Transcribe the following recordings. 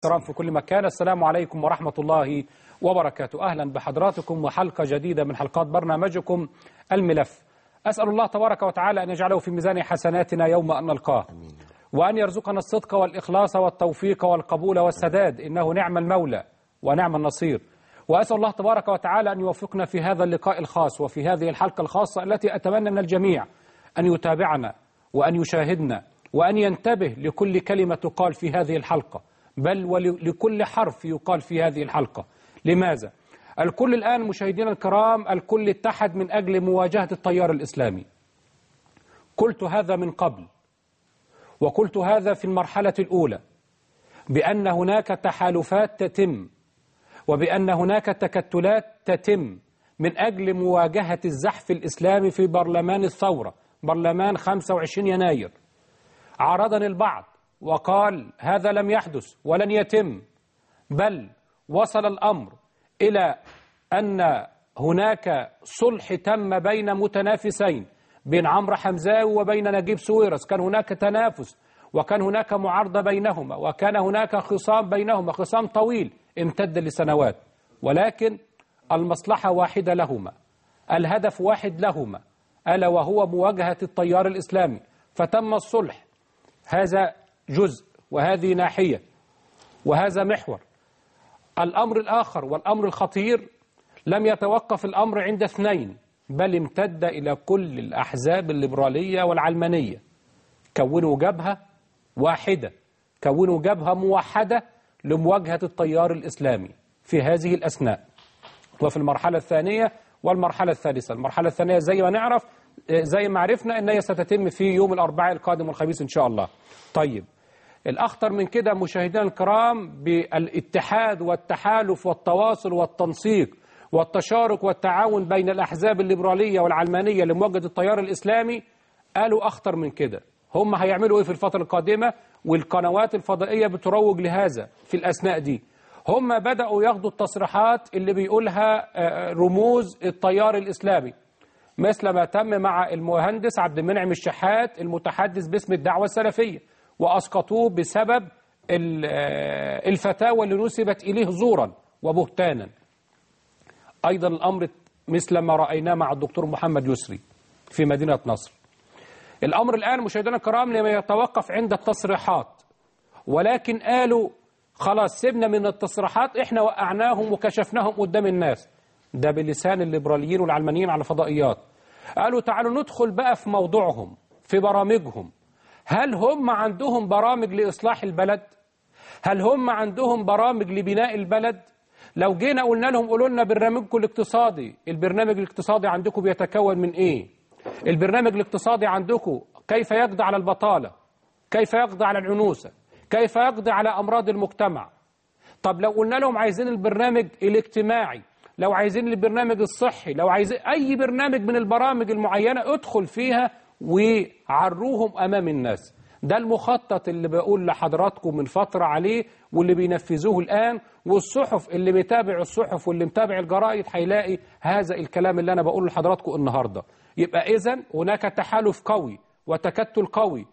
الكرام في كل مكان السلام عليكم ورحمة الله وبركاته أهلا بحضراتكم وحلقة جديدة من حلقات برنامجكم الملف أسأل الله تبارك وتعالى أن يجعله في ميزان حسناتنا يوم أن نلقاه وأن يرزقنا الصدق والإخلاص والتوفيق والقبول والسداد إنه نعم المولى ونعم النصير وأسأل الله تبارك وتعالى أن يوفقنا في هذا اللقاء الخاص وفي هذه الحلقة الخاصة التي أتمنى من الجميع أن يتابعنا وأن يشاهدنا وأن ينتبه لكل كلمة تقال في هذه الحلقة بل ولكل حرف يقال في هذه الحلقة لماذا؟ الكل الآن مشاهدينا الكرام الكل اتحد من أجل مواجهة التيار الإسلامي قلت هذا من قبل وقلت هذا في المرحلة الأولى بأن هناك تحالفات تتم وبأن هناك تكتلات تتم من أجل مواجهة الزحف الإسلامي في برلمان الثورة برلمان 25 يناير عارضني البعض وقال هذا لم يحدث ولن يتم بل وصل الأمر إلى أن هناك صلح تم بين متنافسين بين عمرو حمزاوي وبين نجيب سويرس كان هناك تنافس وكان هناك معارضة بينهما وكان هناك خصام بينهما خصام طويل امتد لسنوات ولكن المصلحة واحدة لهما الهدف واحد لهما ألا وهو مواجهة التيار الإسلامي فتم الصلح هذا جزء وهذه ناحية وهذا محور الأمر الآخر والأمر الخطير لم يتوقف الأمر عند اثنين بل امتد إلى كل الأحزاب الليبرالية والعلمانية كونوا جبهة واحدة كونوا جبهة موحدة لمواجهة التيار الإسلامي في هذه الأثناء وفي المرحلة الثانية والمرحلة الثالثة المرحلة الثانية زي ما نعرف زي ما عرفنا أن هي ستتم في يوم الأربعاء القادم والخميس إن شاء الله طيب الأخطر من كده مشاهدينا الكرام بالاتحاد والتحالف والتواصل والتنسيق والتشارك والتعاون بين الأحزاب الليبرالية والعلمانية لمواجهة التيار الإسلامي قالوا أخطر من كده هم هيعملوا إيه في الفترة القادمة والقنوات الفضائية بتروج لهذا في الأثناء دي هم بدأوا ياخدوا التصريحات اللي بيقولها رموز التيار الإسلامي مثل ما تم مع المهندس عبد المنعم الشحات المتحدث باسم الدعوة السلفية وأسقطوه بسبب الفتاوى اللي نسبت إليه زورا وبهتانا أيضا الأمر مثل ما رأيناه مع الدكتور محمد يسري في مدينة نصر الأمر الآن مشاهدينا الكرام لما يتوقف عند التصريحات ولكن قالوا خلاص سيبنا من التصريحات احنا وقعناهم وكشفناهم قدام الناس ده بلسان الليبراليين والعلمانيين على فضائيات قالوا تعالوا ندخل بقى في موضوعهم في برامجهم هل هم عندهم برامج لإصلاح البلد هل هم عندهم برامج لبناء البلد لو جينا قلنا لهم قولوا لنا برنامجكم الاقتصادي البرنامج الاقتصادي عندكم بيتكون من ايه البرنامج الاقتصادي عندكم كيف يقضي على البطالة كيف يقضي على العنوسة كيف يقضي على أمراض المجتمع طب لو قلنا لهم عايزين البرنامج الاجتماعي لو عايزين البرنامج الصحي لو عايزين أي برنامج من البرامج المعينة ادخل فيها وعروهم أمام الناس ده المخطط اللي بقول لحضراتكم من فترة عليه واللي بينفذوه الآن والصحف اللي بيتابع الصحف واللي متابع الجرائد هيلاقي هذا الكلام اللي أنا بقوله لحضراتكم النهاردة يبقى إذا هناك تحالف قوي وتكتل قوي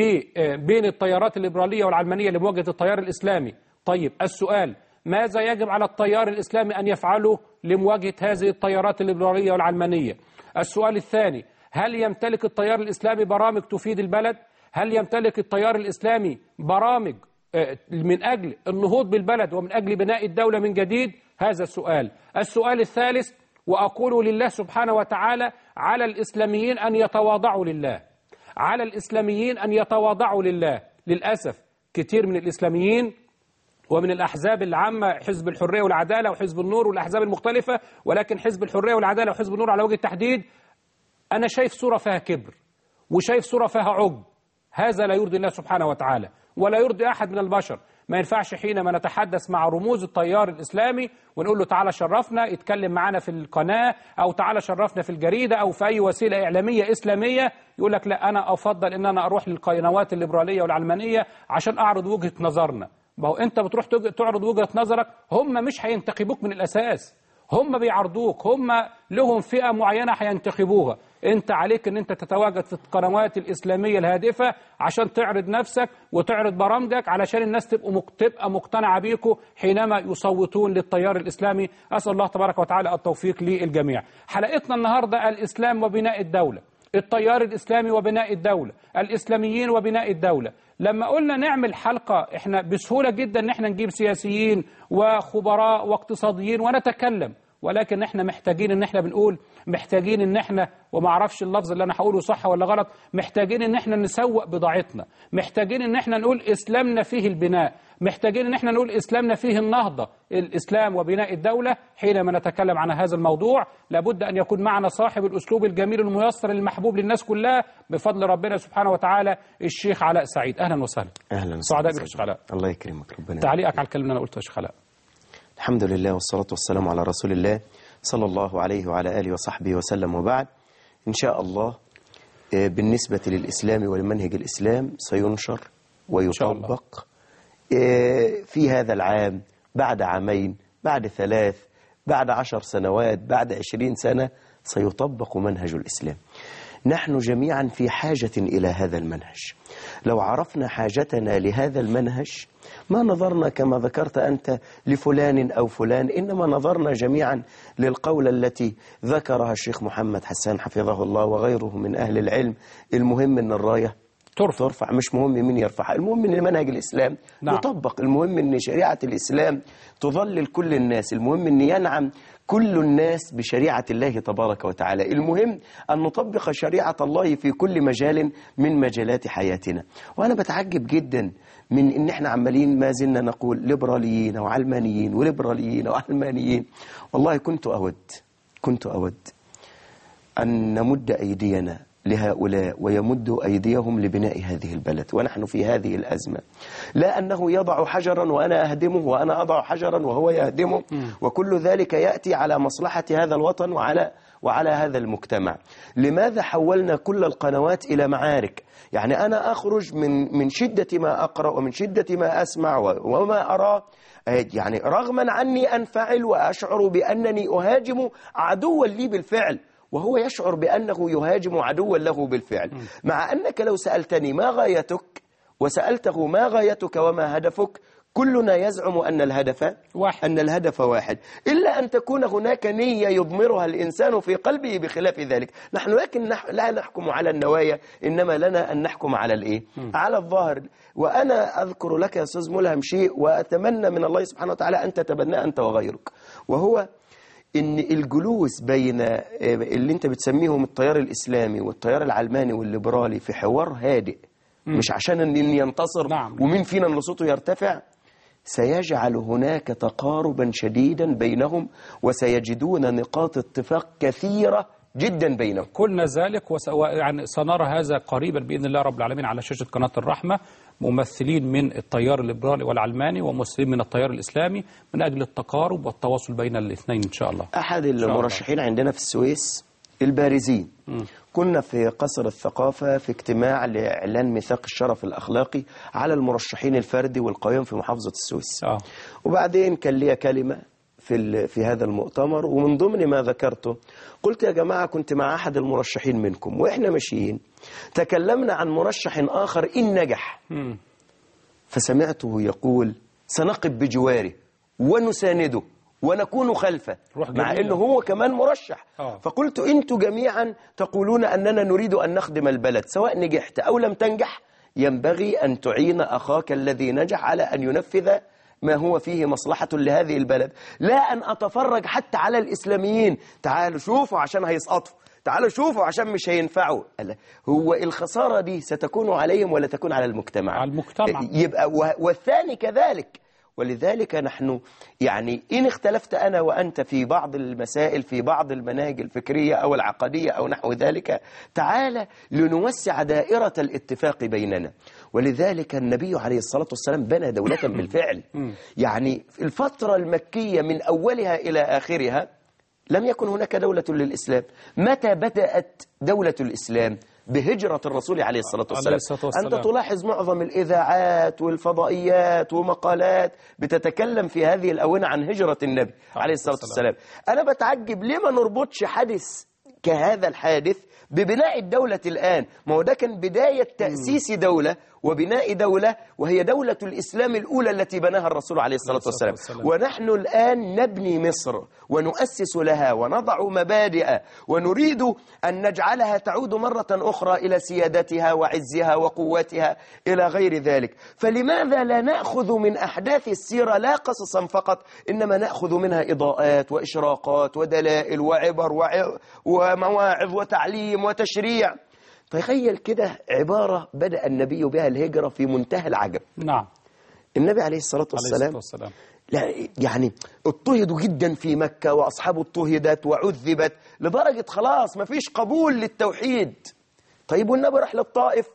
بين التيارات الليبرالية والعلمانية لمواجهة التيار الإسلامي طيب السؤال ماذا يجب على التيار الإسلامي أن يفعله لمواجهة هذه التيارات الليبرالية والعلمانية السؤال الثاني هل يمتلك التيار الإسلامي برامج تفيد البلد هل يمتلك التيار الإسلامي برامج من أجل النهوض بالبلد ومن أجل بناء الدولة من جديد هذا السؤال السؤال الثالث وأقول لله سبحانه وتعالى على الإسلاميين أن يتواضعوا لله على الإسلاميين أن يتواضعوا لله للأسف كتير من الإسلاميين ومن الأحزاب العامة حزب الحرية والعدالة وحزب النور والأحزاب المختلفة ولكن حزب الحرية والعدالة وحزب النور على وجه التحديد أنا شايف صورة فيها كبر وشايف صورة فيها عجب هذا لا يرضي الله سبحانه وتعالى ولا يرضي أحد من البشر ما ينفعش حينما نتحدث مع رموز التيار الإسلامي ونقول له تعالى شرفنا يتكلم معنا في القناة أو تعالى شرفنا في الجريدة أو في أي وسيلة إعلامية إسلامية يقول لك لا أنا أفضل أن أنا أروح للقنوات الليبرالية والعلمانية عشان أعرض وجهة نظرنا ما هو أنت بتروح تعرض وجهة نظرك هم مش هينتخبوك من الأساس هم بيعرضوك هم لهم فئة معينة هينتخبوها انت عليك ان انت تتواجد في القنوات الإسلامية الهادفة عشان تعرض نفسك وتعرض برامجك علشان الناس تبقى مق- تبقى مقتنعة بيكوا حينما يصوتون للتيار الإسلامي أسأل الله تبارك وتعالى التوفيق للجميع حلقتنا النهاردة الإسلام وبناء الدولة التيار الإسلامي وبناء الدولة الإسلاميين وبناء الدولة لما قلنا نعمل حلقة احنا بسهولة جدا ان احنا نجيب سياسيين وخبراء واقتصاديين ونتكلم ولكن احنا محتاجين ان احنا بنقول محتاجين ان احنا وما اعرفش اللفظ اللي انا هقوله صح ولا غلط محتاجين ان احنا نسوق بضاعتنا محتاجين ان احنا نقول اسلامنا فيه البناء محتاجين ان احنا نقول اسلامنا فيه النهضة الاسلام وبناء الدولة حينما نتكلم عن هذا الموضوع لابد ان يكون معنا صاحب الاسلوب الجميل الميسر المحبوب للناس كلها بفضل ربنا سبحانه وتعالى الشيخ علاء سعيد اهلا وسهلا اهلا سعداء وسهلا. بك يا شيخ علاء الله يكرمك ربنا يبارك. تعليقك على الكلام اللي انا قلته يا شيخ علاء الحمد لله والصلاة والسلام على رسول الله صلى الله عليه وعلى آله وصحبه وسلم وبعد إن شاء الله آه، بالنسبة للإسلام ولمنهج الإسلام سينشر شاء الله. ويطبق آه، في هذا العام بعد عامين بعد ثلاث بعد عشر سنوات بعد عشرين سنة سيطبق منهج الإسلام نحن جميعا في حاجة إلى هذا المنهج لو عرفنا حاجتنا لهذا المنهج ما نظرنا كما ذكرت أنت لفلان أو فلان إنما نظرنا جميعا للقول التي ذكرها الشيخ محمد حسان حفظه الله وغيره من أهل العلم المهم أن الراية ترفع ترفع مش مهم مين يرفعها المهم ان منهج الاسلام نعم. يطبق المهم ان شريعه الاسلام تظلل كل الناس المهم ان ينعم كل الناس بشريعه الله تبارك وتعالى المهم ان نطبق شريعه الله في كل مجال من مجالات حياتنا وانا بتعجب جدا من ان احنا عمالين ما زلنا نقول ليبراليين وعلمانيين وليبراليين وعلمانيين والله كنت اود كنت اود أن نمد أيدينا لهؤلاء ويمدوا أيديهم لبناء هذه البلد ونحن في هذه الأزمة لا أنه يضع حجرا وأنا أهدمه وأنا أضع حجرا وهو يهدمه وكل ذلك يأتي على مصلحة هذا الوطن وعلى وعلى هذا المجتمع لماذا حولنا كل القنوات إلى معارك يعني أنا أخرج من من شدة ما أقرأ ومن شدة ما أسمع و- وما أرى يعني رغما عني أنفعل وأشعر بأنني أهاجم عدوا لي بالفعل وهو يشعر بأنه يهاجم عدوا له بالفعل مع أنك لو سألتني ما غايتك وسألته ما غايتك وما هدفك كلنا يزعم أن الهدف واحد. أن الهدف واحد إلا أن تكون هناك نية يضمرها الإنسان في قلبه بخلاف ذلك نحن لكن نح لا نحكم على النوايا إنما لنا أن نحكم على الإيه على الظاهر وأنا أذكر لك يا أستاذ ملهم شيء وأتمنى من الله سبحانه وتعالى أن تتبناه أنت وغيرك وهو ان الجلوس بين آه، اللي انت بتسميهم التيار الاسلامي والتيار العلماني والليبرالي في حوار هادئ مش عشان ان إن ينتصر نعم. ومين فينا اللي صوته يرتفع سيجعل هناك تقاربا شديدا بينهم وسيجدون نقاط اتفاق كثيرة جدا بينهم قلنا ذلك وس... يعني سنرى هذا قريبا باذن الله رب العالمين على شاشه قناه الرحمه ممثلين من التيار الليبرالي والعلماني وممثلين من التيار الاسلامي من اجل التقارب والتواصل بين الاثنين ان شاء الله. أحد الله. المرشحين عندنا في السويس البارزين كنا في قصر الثقافة في اجتماع لإعلان ميثاق الشرف الأخلاقي على المرشحين الفردي والقيم في محافظة السويس اه وبعدين كان لي كلمة في ال- في هذا المؤتمر ومن ضمن ما ذكرته قلت يا جماعة كنت مع أحد المرشحين منكم وإحنا ماشيين تكلمنا عن مرشح آخر إن نجح مم. فسمعته يقول سنقف بجواره ونسانده ونكون خلفه روح مع جميلة. انه هو كمان مرشح آه. فقلت انتوا جميعا تقولون اننا نريد ان نخدم البلد سواء نجحت او لم تنجح ينبغي ان تعين اخاك الذي نجح على ان ينفذ ما هو فيه مصلحة لهذه البلد لا أن أتفرج حتى على الإسلاميين تعالوا شوفوا عشان هيسقطوا تعالوا شوفوا عشان مش هينفعوا ألا، هو الخسارة دي ستكون عليهم ولا تكون على المجتمع على المجتمع. يبقى و- والثاني كذلك ولذلك نحن يعني إن اختلفت أنا وأنت في بعض المسائل في بعض المناهج الفكرية أو العقدية أو نحو ذلك تعالى لنوسع دائرة الاتفاق بيننا ولذلك النبي عليه الصلاة والسلام بنى دولة بالفعل يعني في الفترة المكية من أولها إلى آخرها لم يكن هناك دولة للإسلام متى بدأت دولة الإسلام بهجرة الرسول عليه الصلاة عليه والسلام الصلاة والسلام. أنت تلاحظ معظم الإذاعات والفضائيات ومقالات بتتكلم في هذه الأونة عن هجرة النبي عليه الصلاة والسلام أنا بتعجب ليه ما نربطش حادث كهذا الحادث ببناء الدولة الآن ما هو ده كان بداية تأسيس دولة وبناء دولة وهي دولة الإسلام الأولى التي بناها الرسول عليه الصلاة الصلاة والسلام والسلام. ونحن الآن نبني مصر ونؤسس لها ونضع مبادئ ونريد أن نجعلها تعود مرة أخرى إلى سيادتها وعزها وقوتها إلى غير ذلك فلماذا لا نأخذ من أحداث السيرة لا قصصا فقط إنما نأخذ منها إضاءات وإشراقات ودلائل وعبر وع- ومواعظ وتعليم وتشريع تخيل كده عبارة بدأ النبي بها الهجرة في منتهى العجب نعم النبي عليه الصلاة عليه الصلاة والسلام والسلام لا يعني اضطهدوا جدا في مكة وأصحابه اضطهدت وعذبت لدرجة خلاص ما فيش قبول للتوحيد طيب والنبي راح للطائف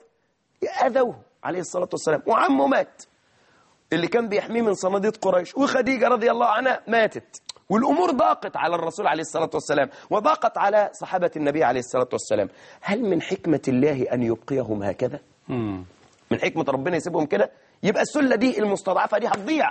أذوه عليه الصلاة والسلام وعمه مات اللي كان بيحميه من صناديد قريش وخديجة رضي الله عنها ماتت والأمور ضاقت على الرسول عليه الصلاة والسلام وضاقت على صحابة النبي عليه الصلاة والسلام هل من حكمة الله أن يبقيهم هكذا؟ مم. من حكمة ربنا يسيبهم كده يبقى السلة دي المستضعفة دي هتضيع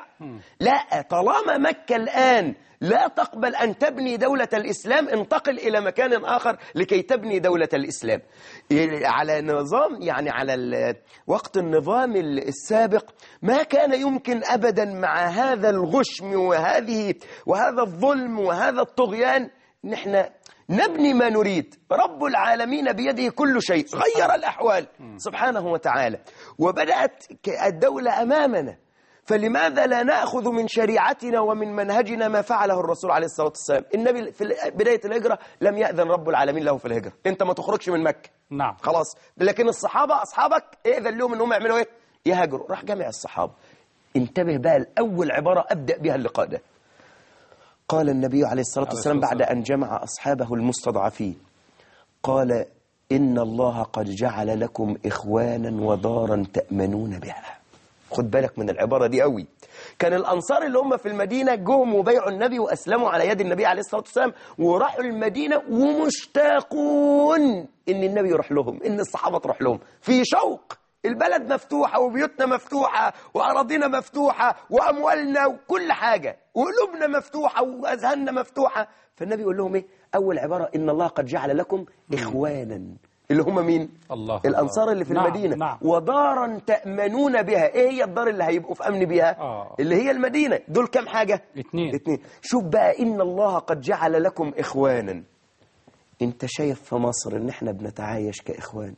لا طالما مكة الآن لا تقبل أن تبني دولة الإسلام انتقل إلى مكان آخر لكي تبني دولة الإسلام ي- على نظام يعني على ال- وقت النظام ال- السابق ما كان يمكن أبدا مع هذا الغشم وهذه وهذا الظلم وهذا الطغيان نحن نبني ما نريد رب العالمين بيده كل شيء غير الأحوال سبحانه وتعالى وبدأت ك- الدولة أمامنا فلماذا لا نأخذ من شريعتنا ومن منهجنا ما فعله الرسول عليه الصلاة والسلام النبي في ال- بداية الهجرة لم يأذن رب العالمين له في الهجرة انت ما تخرجش من مكة نعم خلاص لكن الصحابة أصحابك إذن لهم أنهم يعملوا إيه يهاجروا راح جمع الصحابة انتبه بقى الأول عبارة أبدأ بها اللقاء ده قال النبي عليه الصلاة عليه والسلام الصلاة بعد أن جمع أصحابه المستضعفين قال إن الله قد جعل لكم إخوانا ودارا تأمنون بها خد بالك من العبارة دي قوي كان الأنصار اللي هم في المدينة جم وبيعوا النبي وأسلموا على يد النبي عليه الصلاة والسلام وراحوا المدينة ومشتاقون إن النبي يروح لهم إن الصحابة تروح لهم في شوق البلد مفتوحة وبيوتنا مفتوحة وأراضينا مفتوحة وأموالنا وكل حاجة وقلوبنا مفتوحة وأذهاننا مفتوحة فالنبي يقول لهم إيه أول عبارة إن الله قد جعل لكم إخوانا اللي هم مين الله الأنصار اللي في نعم، المدينة نعم. ودارا تأمنون بها إيه هي الدار اللي هيبقوا في أمن بها آه. اللي هي المدينة دول كام حاجة اتنين. اتنين شوف بقى إن الله قد جعل لكم إخوانا انت شايف في مصر ان احنا بنتعايش كإخوان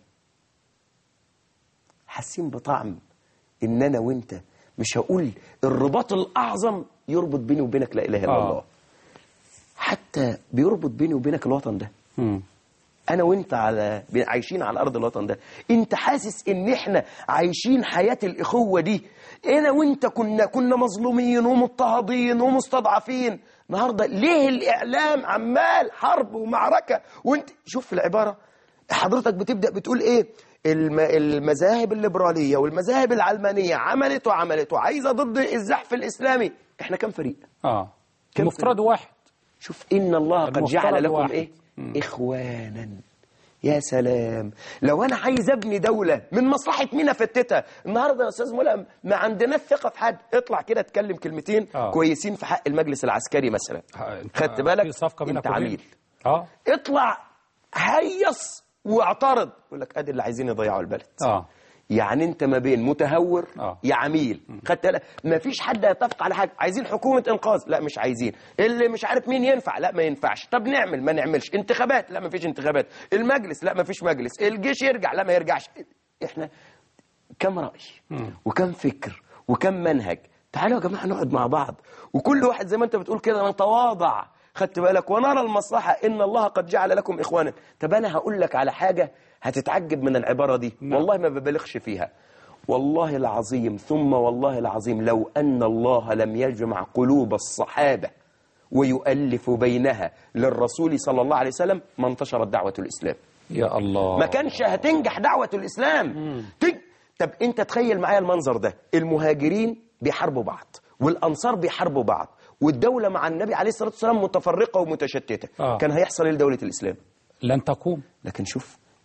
حاسين بطعم ان انا وانت مش هقول الرباط الأعظم يربط بيني وبينك لا إله إلا آه. الله حتى بيربط بيني وبينك الوطن ده مم. انا وانت على عايشين على ارض الوطن ده انت حاسس ان احنا عايشين حياة الاخوة دي انا وانت كنا كنا مظلومين ومضطهدين ومستضعفين النهارده ليه الاعلام عمال حرب ومعركة وانت شوف العبارة حضرتك بتبدأ بتقول ايه الم... المذاهب الليبرالية والمذاهب العلمانية عملت وعملت وعايزة ضد الزحف الإسلامي احنا كم فريق اه كم المفترض واحد شوف إن الله قد المفترض جعل لكم واحد. إيه إخوانا يا سلام لو أنا عايز أبني دولة من مصلحة مين أفتتها النهاردة يا أستاذ ملهم ما عندناش ثقة في حد اطلع كده اتكلم كلمتين آه. كويسين في حق المجلس العسكري مثلا ها، أنت خدت بالك في صفقة بينك أنت وبين- عميل اه اطلع هيص واعترض يقول لك ادي اللي عايزين يضيعوا البلد اه يعني انت ما بين متهور آه. يا عميل خدت بالك ما فيش حد يتفق على حاجه عايزين حكومه انقاذ لا مش عايزين اللي مش عارف مين ينفع لا ما ينفعش طب نعمل ما نعملش انتخابات لا ما فيش انتخابات المجلس لا ما فيش مجلس الجيش يرجع لا ما يرجعش احنا كم راي وكم فكر وكم منهج تعالوا يا جماعه نقعد مع بعض وكل واحد زي ما انت بتقول كده نتواضع خدت بالك ونرى المصلحه ان الله قد جعل لكم اخوانا طب انا هقول لك على حاجه هتتعجب من العباره دي نعم. والله ما ببالغش فيها والله العظيم ثم والله العظيم لو ان الله لم يجمع قلوب الصحابه ويؤلف بينها للرسول صلى الله عليه وسلم ما انتشرت دعوه الاسلام يا الله ما كانش هتنجح دعوة الإسلام تج... طب أنت تخيل معايا المنظر ده المهاجرين بيحاربوا بعض والأنصار بيحاربوا بعض والدولة مع النبي عليه الصلاة والسلام متفرقة ومتشتتة آه. كان هيحصل إيه لدولة الإسلام لن تقوم لكن شوف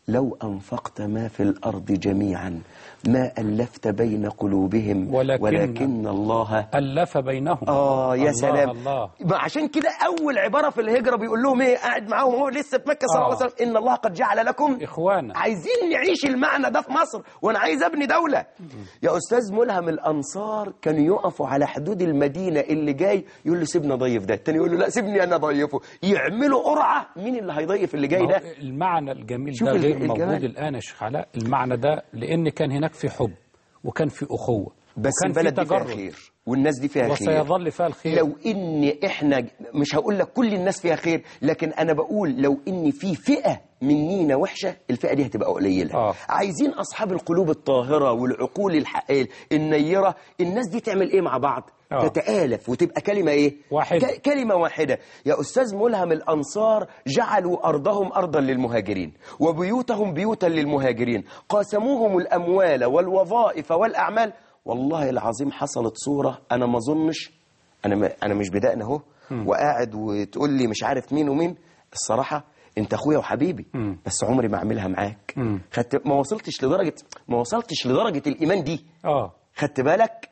لو أنفقت ما في الأرض جميعا ما ألفت بين قلوبهم ولكن- ولكن الله ألف بينهم آه يا الله سلام الله ما عشان كده أول عبارة في الهجرة بيقول لهم إيه قاعد معاهم هو لسه في مكة صلى الله عليه آه. وسلم إن الله قد جعل لكم إخوانا عايزين نعيش المعنى ده في مصر وانا عايز ابني دولة يا استاذ ملهم الانصار كانوا يقفوا على حدود المدينة اللي جاي يقول له سيبنا ضيف ده التاني يقول له لا سيبني انا ضيفه يعملوا قرعة مين اللي هيضيف اللي جاي ما هو ده المعنى الجميل شوف ده ال- غير الجمال. موجود الآن يا شيخ علاء المعنى ده لأن كان هناك في حب وكان في أخوة بس وكان في البلد دي فيها تجرد خير والناس دي فيها خير وسيظل فيها الخير لو ان احنا مش هقول لك كل الناس فيها خير لكن انا بقول لو ان في فئه منينا وحشه الفئه دي هتبقى قليله آه. عايزين اصحاب القلوب الطاهره والعقول الح... النيره الناس دي تعمل ايه مع بعض آه. تتآلف وتبقى كلمة إيه؟ واحدة. ك- كلمة واحدة يا أستاذ ملهم الأنصار جعلوا أرضهم أرضا للمهاجرين وبيوتهم بيوتا للمهاجرين قاسموهم الأموال والوظائف والأعمال والله العظيم حصلت صورة أنا ما أظنش أنا ما أنا مش بدأنا أهو وقاعد وتقول لي مش عارف مين ومين الصراحة أنت أخويا وحبيبي مم. بس عمري ما أعملها معاك مم. خدت ما وصلتش لدرجة ما وصلتش لدرجة الإيمان دي آه خدت بالك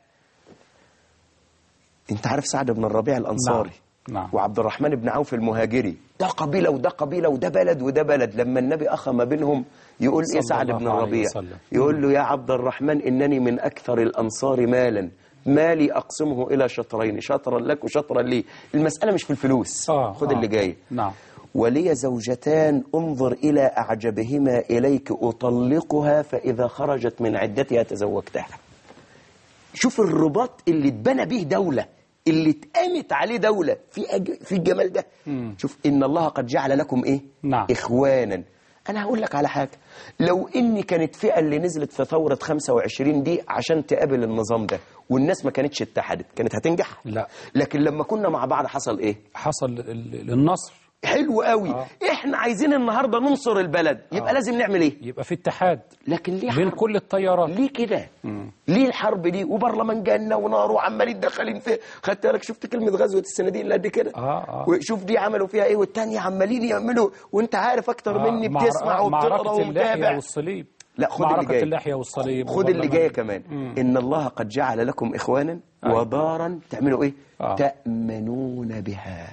انت عارف سعد بن الربيع الانصاري نعم. نعم. وعبد الرحمن بن عوف المهاجري ده قبيله وده قبيله وده بلد وده بلد لما النبي اخى ما بينهم يقول ايه صلى سعد الله بن عليه الربيع وسلم. يقول له يا عبد الرحمن انني من اكثر الانصار مالا مالي اقسمه الى شطرين شطرا لك وشطرا لي المساله مش في الفلوس آه خد آه. اللي جاي نعم ولي زوجتان انظر إلى أعجبهما إليك أطلقها فإذا خرجت من عدتها تزوجتها شوف الرباط اللي اتبنى به دولة اللي اتقامت عليه دولة في أج... في الجمال ده مم. شوف إن الله قد جعل لكم إيه نعم. إخوانا أنا هقول لك على حاجة لو إني كانت فئة اللي نزلت في ثورة 25 دي عشان تقابل النظام ده والناس ما كانتش اتحدت كانت هتنجح لا. لكن لما كنا مع بعض حصل إيه حصل ال- النصر حلو قوي آه. احنا عايزين النهارده ننصر البلد يبقى آه. لازم نعمل ايه يبقى في اتحاد لكن ليه بين حرب كل التيارات ليه كده مم. ليه الحرب دي وبرلمان جنة ونار وعمالين داخلين فيه خدت بالك شفت كلمة غزوة الصناديق اللي قد كده آه، آه. وشوف دي عملوا فيها ايه والتانية عمالين يعملوا وانت عارف اكتر آه، مني معر- بتسمع وبتقرا معركة اللحية ومتابع والصليب لا خد اللي معركة جاي اللحية والصليب خد اللي والبرلمان. جايه كمان مم. ان الله قد جعل لكم اخوانا أيوة. ودارا تعملوا ايه آه. تأمنون بها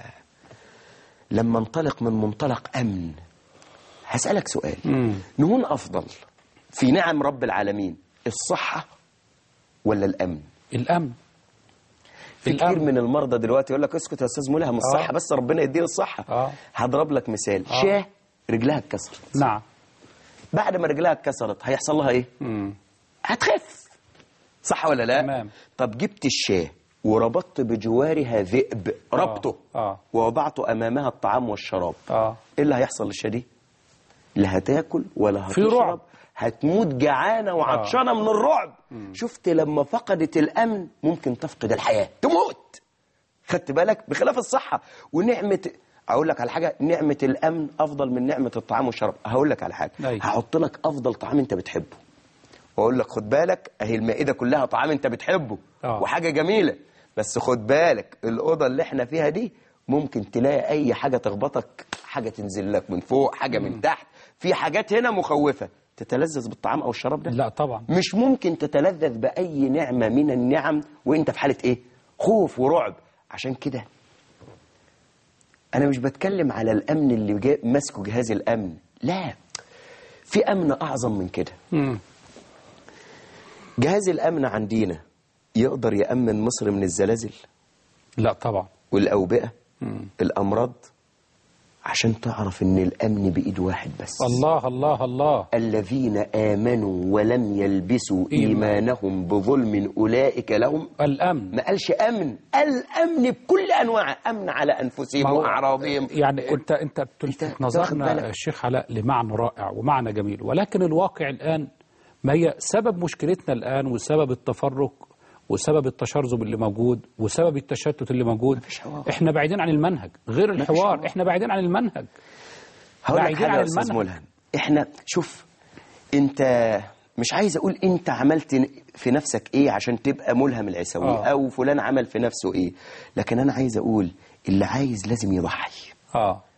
لما انطلق من منطلق امن هسألك سؤال مم. نهون افضل في نعم رب العالمين الصحة ولا الامن الأمن في كتير الأمن. من المرضى دلوقتي يقول لك اسكت يا استاذ ملهم الصحة بس ربنا يديني الصحة آه. هضرب لك مثال آه. شاه رجلها اتكسرت نعم بعد ما رجلها اتكسرت هيحصل لها ايه مم. هتخف صح ولا لا تمام. طب جبت الشاه وربطت بجوارها ذئب ربطه آه. ووضعت امامها الطعام والشراب آه ايه اللي هيحصل للشاه دي لا هتاكل ولا في هتشرب رعب. هتموت جعانه وعطشانه من الرعب شفت لما فقدت الامن ممكن تفقد الحياه تموت خدت بالك بخلاف الصحه ونعمه اقول لك على حاجه نعمه الامن افضل من نعمه الطعام والشراب هقول لك على حاجه أيوة. هحط لك افضل طعام انت بتحبه واقول لك خد بالك اهي المائده كلها طعام انت بتحبه آه. وحاجه جميله بس خد بالك الاوضه اللي احنا فيها دي ممكن تلاقي اي حاجه تخبطك حاجه تنزل لك من فوق حاجه من تحت في حاجات هنا مخوفه تتلذذ بالطعام او الشراب ده لا طبعا مش ممكن تتلذذ باي نعمه من النعم وانت في حاله ايه خوف ورعب عشان كده انا مش بتكلم على الامن اللي جا- ماسكه جهاز الامن لا في امن اعظم من كده مم. جهاز الامن عندنا يقدر يامن مصر من الزلازل لا طبعا والاوبئه مم. الامراض عشان تعرف ان الامن بايد واحد بس الله الله الله الذين امنوا ولم يلبسوا إيمان. ايمانهم بظلم اولئك لهم الأمن ما قالش امن الامن بكل انواعه امن على انفسهم ما هو- واعراضهم يعني انت انت بتلفت أنت نظرنا واخد بالك؟ الشيخ علاء لمعنى رائع ومعنى جميل ولكن الواقع الان ما هي سبب مشكلتنا الان وسبب التفرق وسبب التشرذم اللي موجود وسبب التشتت اللي موجود مفيش حوار. احنا بعيدين عن المنهج غير الحوار حوار. احنا بعيدين عن المنهج هقول لك بعيدين حاجه عن يا استاذ المنهج. ملهم احنا شوف انت مش عايز اقول انت عملت في نفسك ايه عشان تبقى ملهم العسوي آه. او فلان عمل في نفسه ايه لكن انا عايز اقول اللي عايز لازم يضحي اه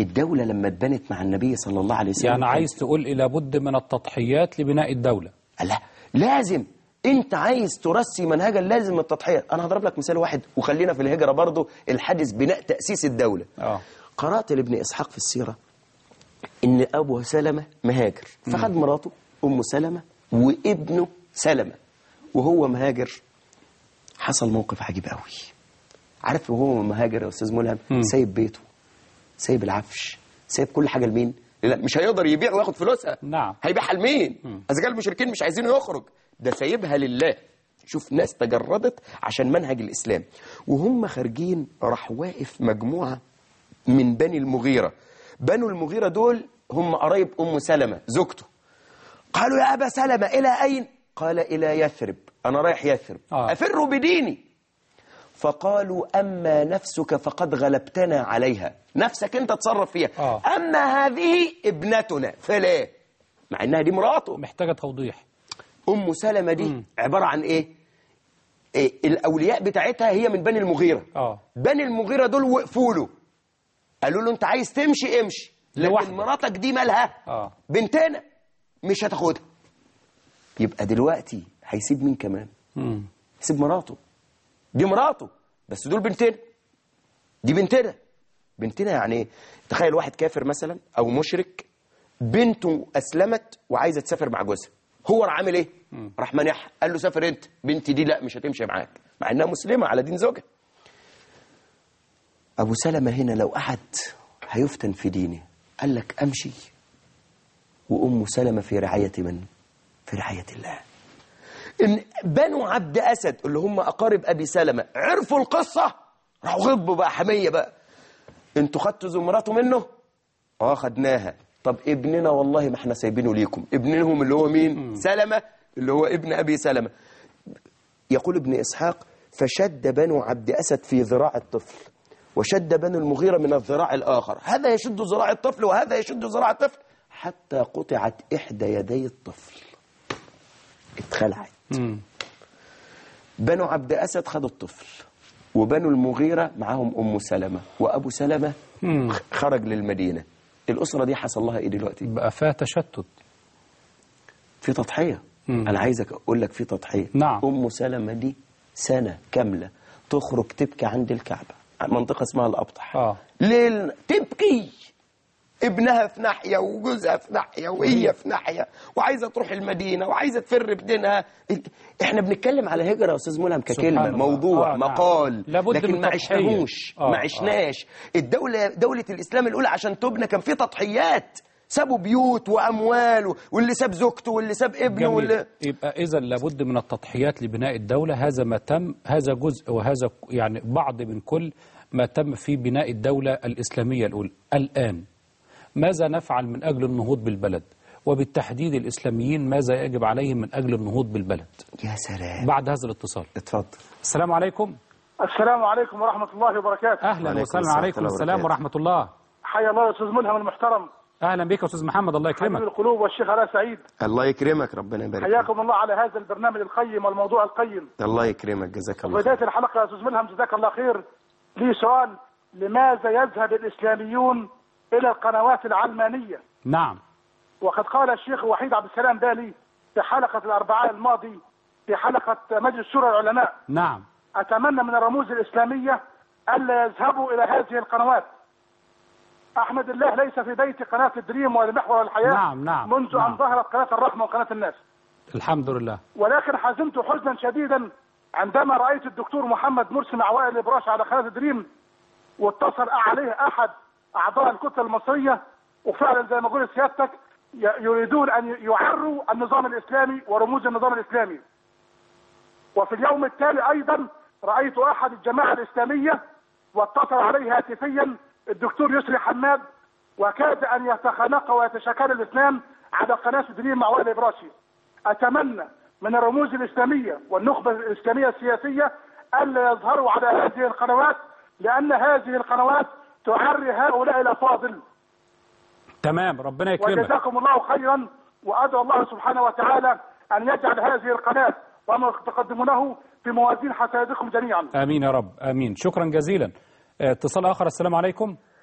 الدولة لما اتبنت مع النبي صلى الله عليه وسلم يعني عايز تقول إلى بد من التضحيات لبناء الدولة لا لازم انت عايز ترسي منهجا لازم التضحية انا هضرب لك مثال واحد وخلينا في الهجرة برضو الحدث بناء تأسيس الدولة آه. قرأت لابن إسحاق في السيرة إن أبو سلمة مهاجر فخد مراته أم سلمة وابنه سلمة وهو مهاجر حصل موقف عجيب قوي عارف وهو مهاجر يا أستاذ ملهم سايب بيته سايب العفش سايب كل حاجة لمين لا مش هيقدر يبيع وياخد فلوسها نعم. هيبيعها لمين إذا كان المشركين مش عايزينه يخرج ده سايبها لله شوف ناس تجردت عشان منهج الإسلام وهم خارجين راح واقف مجموعة من بني المغيرة بنو المغيرة دول هم قرايب أم سلمة زوجته قالوا يا أبا سلمة إلى أين؟ قال إلى يثرب أنا رايح يثرب آه. أفر بديني فقالوا أما نفسك فقد غلبتنا عليها نفسك أنت تصرف فيها آه. أما هذه ابنتنا فلا مع إنها دي مراته محتاجة توضيح أم سلمة دي عبارة عن إيه؟ إيه الأولياء بتاعتها هي من بني المغيرة آه. بني المغيرة دول وقفوا له قالوا له أنت عايز تمشي امشي لكن لوحدك. مراتك دي مالها آه. بنتنا مش هتاخدها يبقى دلوقتي هيسيب مين كمان مم. يسيب مراته دي مراته بس دول بنتنا دي بنتنا بنتنا يعني ايه تخيل واحد كافر مثلا او مشرك بنته اسلمت وعايزه تسافر مع جوزها هو راح عامل ايه راح مانعها قال له سافر انت بنتي دي لا مش هتمشي معاك مع انها مسلمه على دين زوجها ابو سلمة هنا لو قعد هيفتن في دينه قال لك امشي وام سلمة في رعايه من في رعايه الله ان بنو عبد اسد اللي هم اقارب ابي سلمة عرفوا القصه راحوا غضبوا بقى حميه بقى انتوا خدتوا زمراته منه اه خدناها طب ابننا والله ما احنا سايبينه ليكم ابنهم اللي هو مين سلمة اللي هو ابن ابي سلمة يقول ابن اسحاق فشد بنو عبد اسد في ذراع الطفل وشد بنو المغيرة من الذراع الآخر هذا يشد ذراع الطفل وهذا يشد ذراع الطفل حتى قطعت إحدى يدي الطفل اتخلعت مم. بنو عبد أسد خدوا الطفل وبنو المغيرة معاهم أم سلمة وأبو سلمة مم. خرج للمدينة الأسرة دي حصل لها إيه دلوقتي بقى فيها تشتت في تضحية مم. أنا عايزك أقول لك في تضحية نعم. أم سلمة دي سنة كاملة تخرج تبكي عند الكعبة منطقة اسمها الأبطح آه. ليل تبكي ابنها في ناحية وجوزها في ناحية وهي في ناحية وعايزة تروح المدينة وعايزة تفر بدينها احنا بنتكلم على هجرة يا أستاذ ملهم ككلمة سبحان الله. موضوع آه، نعم. مقال لابد لكن من ما تضحية. عشناهوش آه، ما آه. عشناش الدولة دولة الإسلام الأولى عشان تبنى كان في تضحيات سابوا بيوت وأموال و- واللي ساب زوجته واللي ساب ابنه جميل واللي يبقى إذا لابد من التضحيات لبناء الدولة هذا ما تم هذا جزء وهذا يعني بعض من كل ما تم في بناء الدولة الإسلامية الأولى الآن ماذا نفعل من أجل النهوض بالبلد وبالتحديد الإسلاميين ماذا يجب عليهم من أجل النهوض بالبلد يا سلام بعد هذا الاتصال اتفضل السلام عليكم السلام عليكم ورحمة الله وبركاته أهلا وعليكم وسهلا السلام عليكم ورحمة الله السلام وبركاته. ورحمة الله حيا الله يا أستاذ ملهم المحترم أهلا بك يا أستاذ محمد الله حبيب يكرمك القلوب والشيخ علاء سعيد الله يكرمك ربنا يبارك فيك. حياكم الله على هذا البرنامج القيم والموضوع القيم الله يكرمك جزاك الله بداية خير. الحلقة يا أستاذ ملهم جزاك الله خير لي سؤال لماذا يذهب الإسلاميون إلى القنوات العلمانية نعم وقد قال الشيخ وحيد عبد السلام بالي في حلقة الأربعاء الماضي في حلقة مجلس شورى العلماء نعم أتمنى من الرموز الإسلامية ألا يذهبوا إلى هذه القنوات أحمد الله ليس في بيت قناة الدريم ولا محور الحياة نعم، نعم، منذ نعم. أن ظهرت قناة الرحمة وقناة الناس الحمد لله ولكن حزنت حزنا شديدا عندما رأيت الدكتور محمد مرسي مع وائل إبراش على قناة الدريم واتصل عليه أحد أعضاء الكتلة المصرية وفعلا زي ما قلت سيادتك ي- يريدون أن يعروا النظام الإسلامي ورموز النظام الإسلامي وفي اليوم التالي أيضا رأيت أحد الجماعة الإسلامية واتصل عليه هاتفيا الدكتور يسري حماد وكاد أن يتخانق ويتشاكل الاثنان على قناة دريم مع وائل إبراشي أتمنى من الرموز الإسلامية والنخبة الإسلامية السياسية ألا يظهروا على هذه القنوات لأن هذه القنوات تعري هؤلاء الأفاضل تمام ربنا يكرمك وجزاكم الله خيرا وأدعو الله سبحانه وتعالى أن يجعل هذه القناة وما تقدمونه في موازين حسناتكم جميعا آمين يا رب آمين شكرا جزيلا آه، اتصال آخر السلام عليكم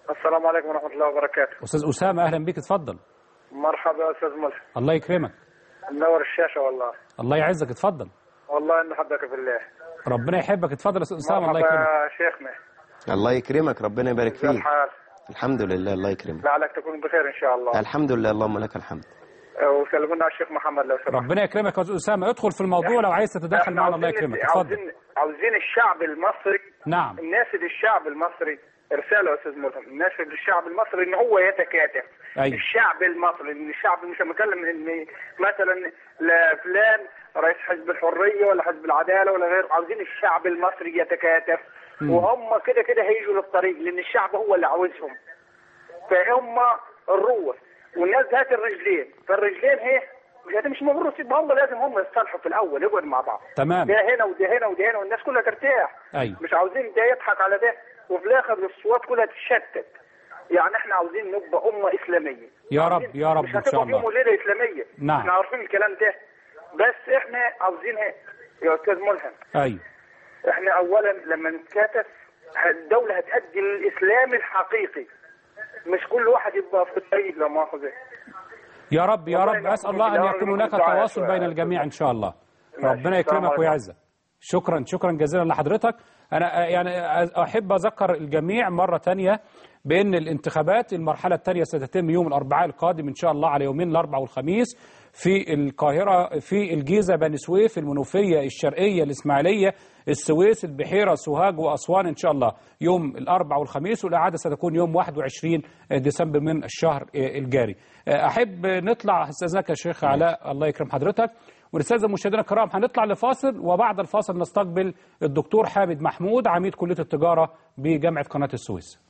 السلام عليكم ورحمة الله وبركاته أستاذ أسامة أهلا بك اتفضل مرحبا يا أستاذ ملحم الله يكرمك منور الشاشة والله الله يعزك اتفضل والله إن حبك في الله ربنا يحبك اتفضل يا أستاذ أسامة الله مرحبا يكرمك يا شيخنا الله يكرمك ربنا يبارك كيف فيك الحال الحمد لله الله يكرمك لعلك تكون بخير إن شاء الله الحمد لله اللهم لك الحمد وسلمونا على الشيخ محمد لو سمحت ربنا يكرمك يا أستاذ أسامة ادخل في الموضوع لو عايز تتدخل إحنا معنا الله عاوزين- يكرمك اتفضل عاوزين عاوزين الشعب المصري نعم الناس للشعب المصري رسالة يا أستاذ ملهم الناس للشعب المصري إن هو يتكاتف أيوة. الشعب المصري إن الشعب مش بتكلم إن مثلا لا فلان رئيس حزب الحرية ولا حزب العدالة ولا غيره عاوزين الشعب المصري يتكاتف مم. وهم كده كده هيجوا للطريق لأن الشعب هو اللي عاوزهم فهم الروح والناس ذات الرجلين فالرجلين هي مش هتمشي من غير رصيد هم لازم هم يتصالحوا في الاول يقعدوا مع بعض تمام ده هنا وده هنا وده هنا والناس كلها ترتاح أيوة مش عاوزين ده يضحك على ده وفي الاخر الاصوات كلها تتشتت يعني احنا عاوزين نبقى امه اسلاميه يا رب عاوزين- يا رب مش إن شاء هتبقى في يوم الله وليله اسلاميه نعم. احنا عارفين الكلام ده بس احنا عاوزينها يا استاذ ملهم أيوة احنا اولا لما نتكاتف الدوله هتأدي الاسلام الحقيقي مش كل واحد يبقى في الطريق لا مؤاخذه يا رب يا والله رب يا أسأل أخي الله أن بالله يكون هناك والدعاء تواصل شوية. بين الجميع إن شاء الله ماشي. ربنا السلام يكرمك عليكم. ويعزك شكرا شكرا جزيلا لحضرتك أنا آه، يعني أحب أذكر الجميع مرة تانية بأن الانتخابات المرحلة الثانية ستتم يوم الأربعاء القادم إن شاء الله على يومين الأربعاء والخميس في القاهرة في الجيزة بني سويف المنوفية الشرقية الإسماعيلية السويس البحيرة سوهاج وأسوان إن شاء الله يوم الأربعاء والخميس والإعادة ستكون يوم 21 ديسمبر من الشهر الجاري أحب نطلع استاذنك يا شيخ علاء الله يكرم حضرتك ونستاذن مشاهدينا الكرام هنطلع لفاصل وبعد الفاصل نستقبل الدكتور حامد محمود عميد كلية التجارة بجامعة قناة السويس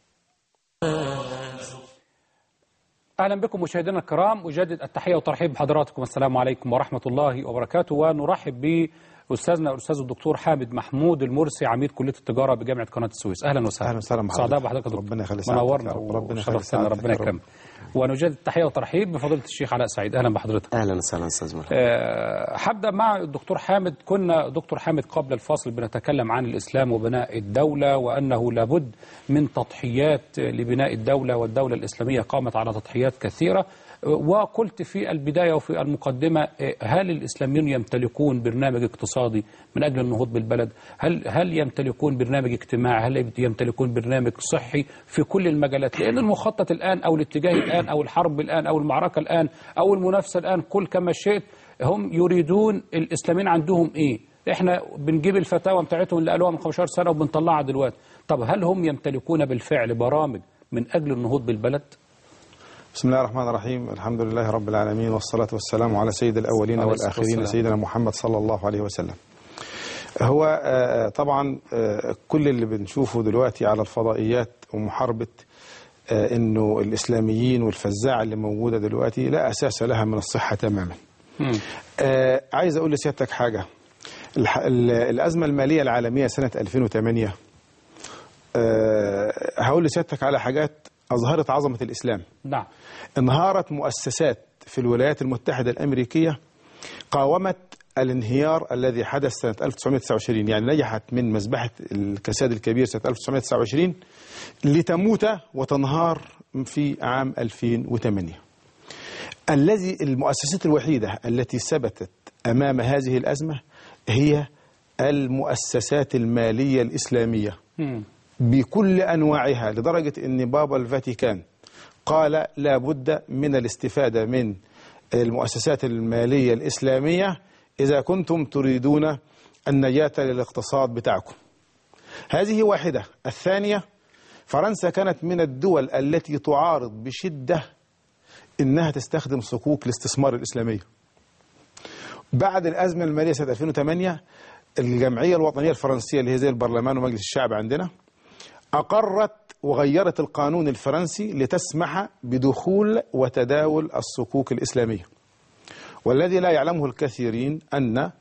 اهلا بكم مشاهدينا الكرام اجدد التحيه والترحيب بحضراتكم السلام عليكم ورحمه الله وبركاته ونرحب باستاذنا الاستاذ الدكتور حامد محمود المرسي عميد كليه التجاره بجامعه قناه السويس اهلا وسهلا اهلا وسهلا بحضرتك. سعداء بحضرتك يا دكتور. ربنا يخلي سعادتك منورنا يا رب. ربنا يخلي وشرفتنا سعادتك ربنا يا رب. يكرمك ونجدد التحيه والترحيب بفضيله الشيخ علاء سعيد اهلا بحضرتك اهلا وسهلا استاذ مرحبا آه، هبدا مع الدكتور حامد كنا دكتور حامد قبل الفاصل بنتكلم عن الاسلام وبناء الدوله وانه لابد من تضحيات لبناء الدوله والدوله الاسلاميه قامت على تضحيات كثيره آه، وقلت في البدايه وفي المقدمه آه، هل الاسلاميون يمتلكون برنامج اقتصادي من اجل النهوض بالبلد؟ هل هل يمتلكون برنامج اجتماعي؟ هل يمتلكون برنامج صحي في كل المجالات؟ لان المخطط الان او الاتجاه الان او الحرب الان او المعركه الان او المنافسه الان كل كما شئت هم يريدون الاسلاميين عندهم ايه؟ احنا بنجيب الفتاوى بتاعتهم اللي قالوها من 15 سنه وبنطلعها دلوقتي. طب هل هم يمتلكون بالفعل برامج من اجل النهوض بالبلد؟ بسم الله الرحمن الرحيم الحمد لله رب العالمين والصلاة والسلام على سيد الأولين عليه الصلاة والآخرين والسلام. سيدنا محمد صلى الله عليه وسلم هو آه، طبعا آه، كل اللي بنشوفه دلوقتي على الفضائيات ومحاربة آه، انه الاسلاميين والفزاعه اللي موجوده دلوقتي لا اساس لها من الصحه تماما. آه، عايز اقول لسيادتك حاجه الح- ال- الازمه الماليه العالميه سنه 2008 آه، هقول لسيادتك على حاجات اظهرت عظمه الاسلام. نعم انهارت مؤسسات في الولايات المتحدة الأمريكية قاومت الانهيار الذي حدث سنة 1929 يعني نجحت من مذبحة الكساد الكبير سنة 1929 لتموت وتنهار في عام 2008 الذي المؤسسات الوحيدة التي ثبتت أمام هذه الأزمة هي المؤسسات المالية الإسلامية مم. بكل أنواعها لدرجة أن بابا الفاتيكان قال لا بد من الاستفادة من المؤسسات المالية الإسلامية إذا كنتم تريدون النجاة للاقتصاد بتاعكم هذه واحدة الثانية فرنسا كانت من الدول التي تعارض بشدة إنها تستخدم صكوك الاستثمار الإسلامية بعد الأزمة المالية سنة 2008 الجمعية الوطنية الفرنسية اللي هي زي البرلمان ومجلس الشعب عندنا أقرت وغيرت القانون الفرنسي لتسمح بدخول وتداول الصكوك الإسلامية والذي لا يعلمه الكثيرين أن آه،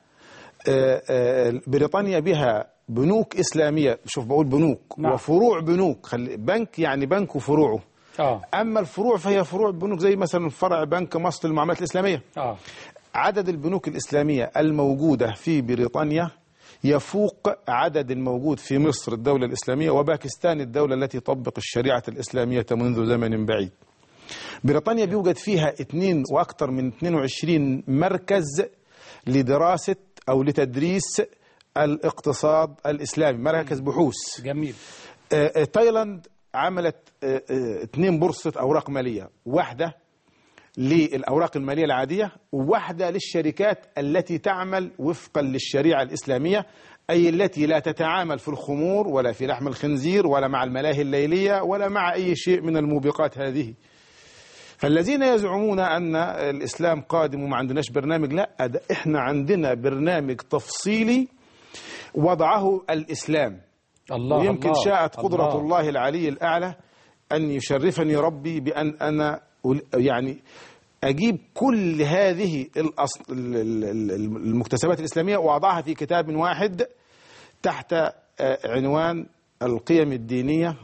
آه، بريطانيا بها بنوك إسلامية شوف بقول بنوك نعم. وفروع بنوك خلي- بنك يعني بنك وفروعه اه أما الفروع فهي فروع بنوك زي مثلا فرع بنك مصر للمعاملات الإسلامية اه عدد البنوك الإسلامية الموجودة في بريطانيا يفوق عدد الموجود في مصر الدولة الإسلامية وباكستان الدولة التي تطبق الشريعة الإسلامية منذ زمن بعيد بريطانيا بيوجد فيها اثنين وأكثر من 22 مركز لدراسة أو لتدريس الاقتصاد الإسلامي مركز بحوث جميل آه، آه، تايلاند عملت آه، آه، اثنين بورصة أوراق مالية واحدة للأوراق المالية العادية وواحدة للشركات التي تعمل وفقا للشريعة الإسلامية أي التي لا تتعامل في الخمور ولا في لحم الخنزير ولا مع الملاهي الليلية ولا مع أي شيء من الموبقات هذه فالذين يزعمون أن الإسلام قادم وما عندناش برنامج لا ده إحنا عندنا برنامج تفصيلي وضعه الإسلام الله ويمكن الله شاءت قدرة الله العلي الأعلى أن يشرفني ربي بأن أنا أل- يعني أجيب كل هذه الأصل ال- ال- ال- المكتسبات الإسلامية وأضعها في كتاب واحد تحت آه، عنوان القيم الدينية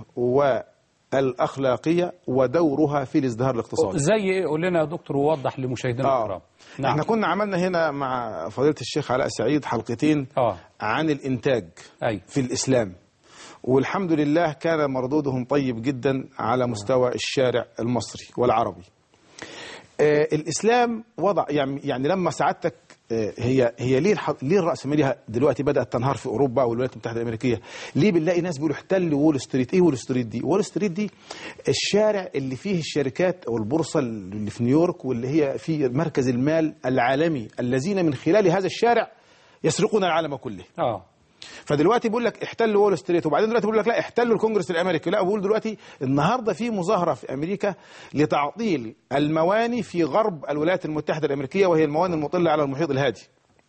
والأخلاقية ودورها في الازدهار الاقتصادي زي ايه قول لنا يا دكتور ووضح لمشاهدينا الكرام آه. احنا كنا عملنا هنا مع فضيلة الشيخ علاء سعيد حلقتين اه عن الإنتاج ايوه في الإسلام والحمد لله كان مردودهم طيب جدا على مستوى الشارع المصري والعربي آه الإسلام وضع يعني, يعني لما سعادتك آه هي هي ليه الح... ليه الرأسمالية دلوقتي بدأت تنهار في أوروبا والولايات المتحدة الأمريكية ليه بنلاقي ناس بيقولوا احتل وول ستريت إيه وول ستريت دي وول ستريت دي الشارع اللي فيه الشركات أو البورصة اللي في نيويورك واللي هي في مركز المال العالمي الذين من خلال هذا الشارع يسرقون العالم كله اه فدلوقتي بيقول لك احتلوا وول ستريت وبعدين دلوقتي بيقول لك لا احتلوا الكونجرس الامريكي لا بقول دلوقتي النهارده في مظاهره في امريكا لتعطيل المواني في غرب الولايات المتحده الامريكيه وهي المواني المطله على المحيط الهادي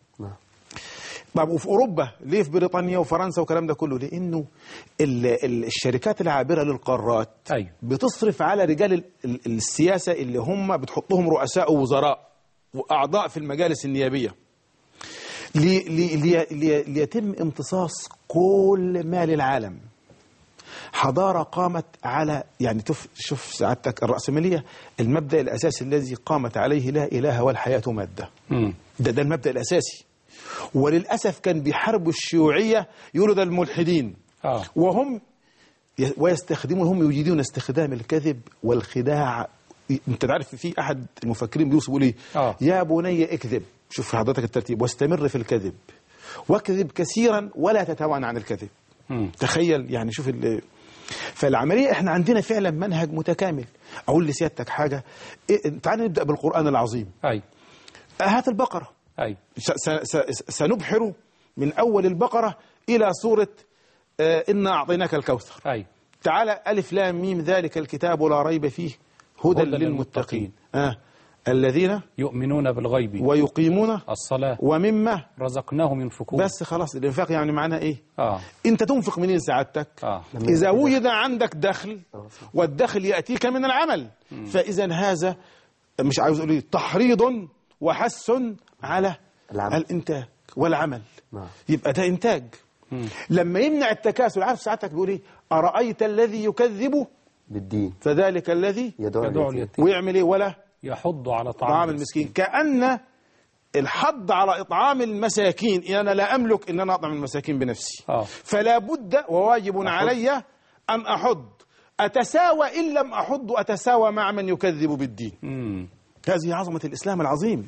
طب وفي اوروبا ليه في بريطانيا وفرنسا والكلام ده كله لانه ال ال الشركات العابره للقارات أيوة. بتصرف على رجال ال ال السياسه اللي هم بتحطهم رؤساء ووزراء واعضاء في المجالس النيابيه لي لي لي لي ليتم امتصاص كل مال العالم حضارة قامت على يعني تف شوف سعادتك الرأسمالية المبدأ الأساسي الذي قامت عليه لا إله والحياة مادة مم. ده ده المبدأ الأساسي وللأسف كان بيحاربوا الشيوعية يقولوا ده الملحدين اه وهم ي- ويستخدمون هم يجيدون استخدام الكذب والخداع انت تعرف في احد المفكرين بيوصف بيقول ايه آه. يا بني اكذب شوف حضرتك الترتيب واستمر في الكذب واكذب كثيرا ولا تتوانى عن الكذب مم. تخيل يعني شوف ال فالعمليه احنا عندنا فعلا منهج متكامل اقول لسيادتك حاجه إيه تعال نبدا بالقران العظيم ايوه هات البقره ايوه س- س- س- سنبحر من اول البقره الى سوره آه، انا اعطيناك الكوثر ايوه تعالى ألف لام ميم ذلك الكتاب لا ريب فيه هدى, هدى للمتقين للمتقين. آه. الذين يؤمنون بالغيب ويقيمون الصلاة ومما رزقناهم ينفقون بس خلاص الانفاق يعني معناه ايه اه انت تنفق منين سعادتك اه اذا وجد عندك دخل والدخل ياتيك من العمل فاذا هذا مش عاوز اقول ايه تحريض وحث على العمل. الانتاج والعمل نعم. يبقى ده انتاج لما يمنع التكاسل عارف ساعتك بيقول ايه ارايت الذي يكذب بالدين فذلك الذي يدعو يدعو اليتيم. اليتيم ويعمل ايه ولا يحض على طعام, طعام المسكين كأن الحض على إطعام المساكين أنا لا أملك أن أنا أطعم المساكين بنفسي آه. فلا بد وواجب علي أن أحض أتساوى إن لم أحض أتساوى مع من يكذب بالدين مم. هذه عظمة الإسلام العظيم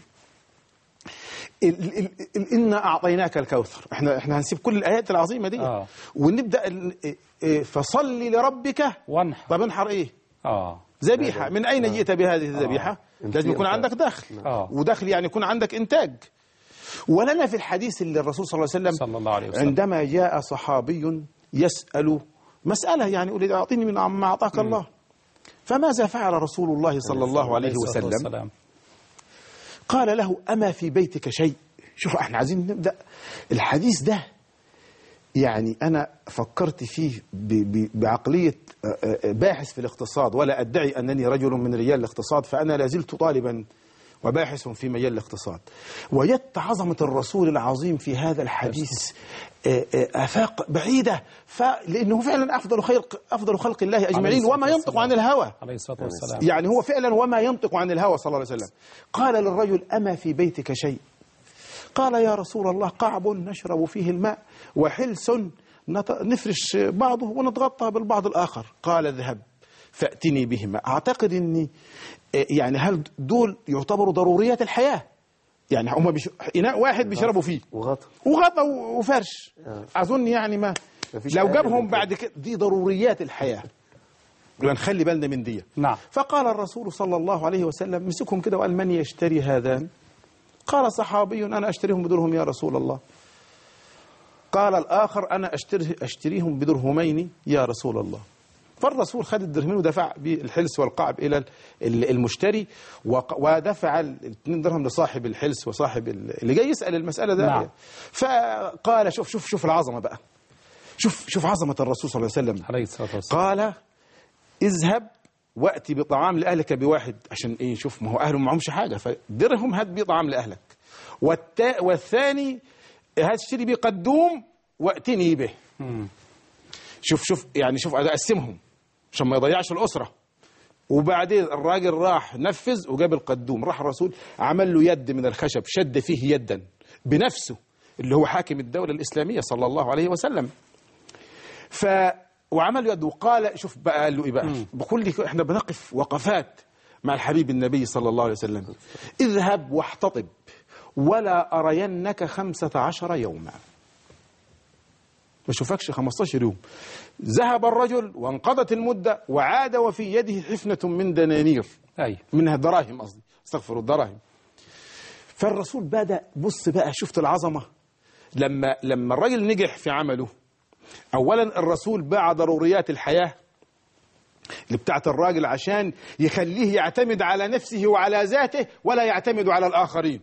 ال- ال- ال- إنا أعطيناك الكوثر احنا احنا هنسيب كل الآيات العظيمة دي آه. ونبدأ ال- إيه، فصل لربك وانحر طب انحر إيه اه ذبيحة من أين جئت بهذه الذبيحة لازم يكون عندك دخل آه. ودخل يعني يكون عندك إنتاج ولنا في الحديث اللي الرسول صلى الله عليه وسلم صلى الله عليه وسلم. عندما جاء صحابي يسأل مسألة يعني يقول لي أعطيني من ما أعطاك الله فماذا فعل رسول الله صلى الله عليه الصلاة وسلم والسلام. قال له أما في بيتك شيء شوف احنا عايزين نبدأ الحديث ده يعني أنا فكرت فيه ب- ب- بعقلية آه، آه، باحث في الاقتصاد ولا أدعي أنني رجل من رجال الاقتصاد فأنا لازلت طالبا وباحث في مجال الاقتصاد وجدت عظمة الرسول العظيم في هذا الحديث آه، آه، آفاق بعيدة فلأنه فعلا أفضل خلق أفضل خلق الله أجمعين الصلاة وما ينطق والسلام. عن الهوى عليه الصلاة والسلام يعني هو فعلا وما ينطق عن الهوى صلى الله عليه وسلم قال للرجل أما في بيتك شيء قال يا رسول الله قعب نشرب فيه الماء وحلس نت- نفرش بعضه ونتغطى بالبعض الآخر قال اذهب فأتني بهما أعتقد أني آه، يعني هل دول يعتبروا ضروريات الحياة يعني هم بيش... إناء واحد بيشربوا فيه وغطى وغطا و- وفرش اظن يعني ما مفيش لو أقل جابهم من بعد كده دي ضروريات الحياه يبقى نخلي بالنا من دي نعم. فقال الرسول صلى الله عليه وسلم مسكهم كده وقال من يشتري هذان قال صحابي انا اشتريهم بدرهم يا رسول الله قال الاخر انا اشتري اشتريهم بدرهمين يا رسول الله فالرسول خد الدرهمين ودفع بالحلس والقعب الى ال- المشتري وق- ودفع الاثنين درهم لصاحب الحلس وصاحب ال- اللي جاي يسال المساله ده نعم. فقال شوف شوف شوف العظمه بقى شوف شوف عظمه الرسول صلى الله عليه وسلم عليه الصلاة والسلام قال اذهب واتي بطعام لاهلك بواحد عشان ايه شوف ما هو اهلهم معهمش حاجه فدرهم هات بيه طعام لاهلك والتا والثاني هات اشتري بيه قدوم واتني به شوف شوف يعني شوف اقسمهم عشان ما يضيعش الاسره وبعدين الراجل راح نفذ وجاب القدوم راح الرسول عمل له يد من الخشب شد فيه يدا بنفسه اللي هو حاكم الدوله الاسلاميه صلى الله عليه وسلم ف وعمل يد وقال شوف بقى قال له ايه بقى بكل احنا بنقف وقفات مع الحبيب النبي صلى الله عليه وسلم اذهب واحتطب ولا ارينك خمسة عشر يوما ما اشوفكش 15 يوم ذهب الرجل وانقضت المدة وعاد وفي يده حفنة من دنانير أي منها دراهم قصدي استغفر الدراهم فالرسول بدأ بص بقى شفت العظمة لما لما الراجل نجح في عمله اولا الرسول باع ضروريات الحياه اللي بتاعت الراجل عشان يخليه يعتمد على نفسه وعلى ذاته ولا يعتمد على الاخرين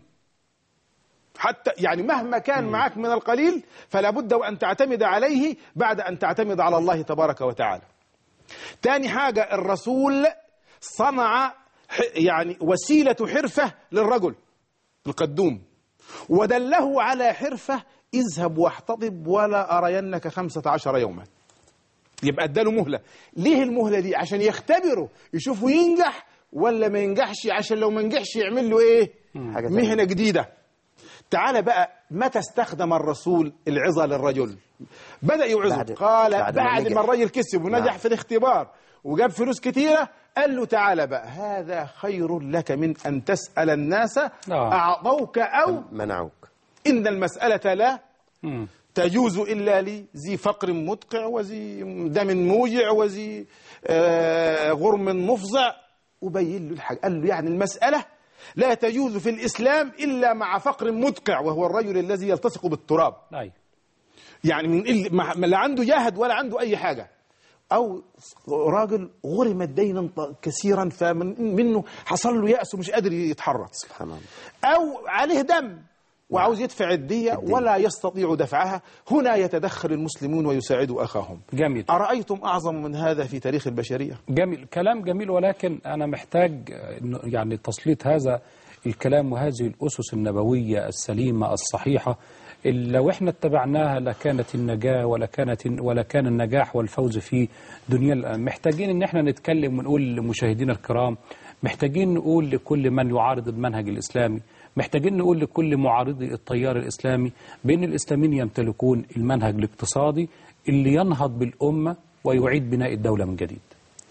حتى يعني مهما كان معك من القليل فلا بد وان تعتمد عليه بعد ان تعتمد على الله تبارك وتعالى تاني حاجه الرسول صنع ح- يعني وسيله حرفه للرجل القدوم ودله على حرفة اذهب واحتطب ولا أرينك خمسة عشر يوما يبقى اداله مهلة ليه المهلة دي عشان يختبره يشوفه ينجح ولا ما ينجحش عشان لو ما نجحش يعمل له ايه حاجة تانية. مهنة جديدة تعال بقى متى استخدم الرسول العظة للرجل بدأ يوعظه بعد- قال بعد بعد, ما بعد نجح. ما الرجل كسب ونجح نعم. في الاختبار وجاب فلوس كتيرة قال له تعالى بقى هذا خير لك من أن تسأل الناس أعطوك أو منعوك إن المسألة لا مم. تجوز إلا لذي فقر مدقع وذي دم موجع وذي آه، غرم مفزع وبين له الحاجة قال له يعني المسألة لا تجوز في الإسلام إلا مع فقر مدقع وهو الرجل الذي يلتصق بالتراب أي يعني من إل- ما ما لا عنده جهد ولا عنده أي حاجة أو راجل غرم دينا ط- كثيرا فمن منه حصل له يأس ومش قادر يتحرك سبحان الله أو عليه دم وعاوز يدفع الدية الدية. ولا يستطيع دفعها هنا يتدخل المسلمون ويساعدوا أخاهم جميل أرأيتم أعظم من هذا في تاريخ البشرية جميل كلام جميل ولكن أنا محتاج آه، إنه يعني تسليط هذا الكلام وهذه الأسس النبوية السليمة الصحيحة اللي لو احنا اتبعناها لكانت النجاة ولا كانت ولا كان النجاح والفوز في دنيا الآن محتاجين ان احنا نتكلم ونقول لمشاهدينا الكرام محتاجين نقول لكل من يعارض المنهج الإسلامي محتاجين نقول لكل معارضي التيار الإسلامي بأن الإسلاميين يمتلكون المنهج الاقتصادي اللي ينهض بالأمة ويعيد بناء الدولة من جديد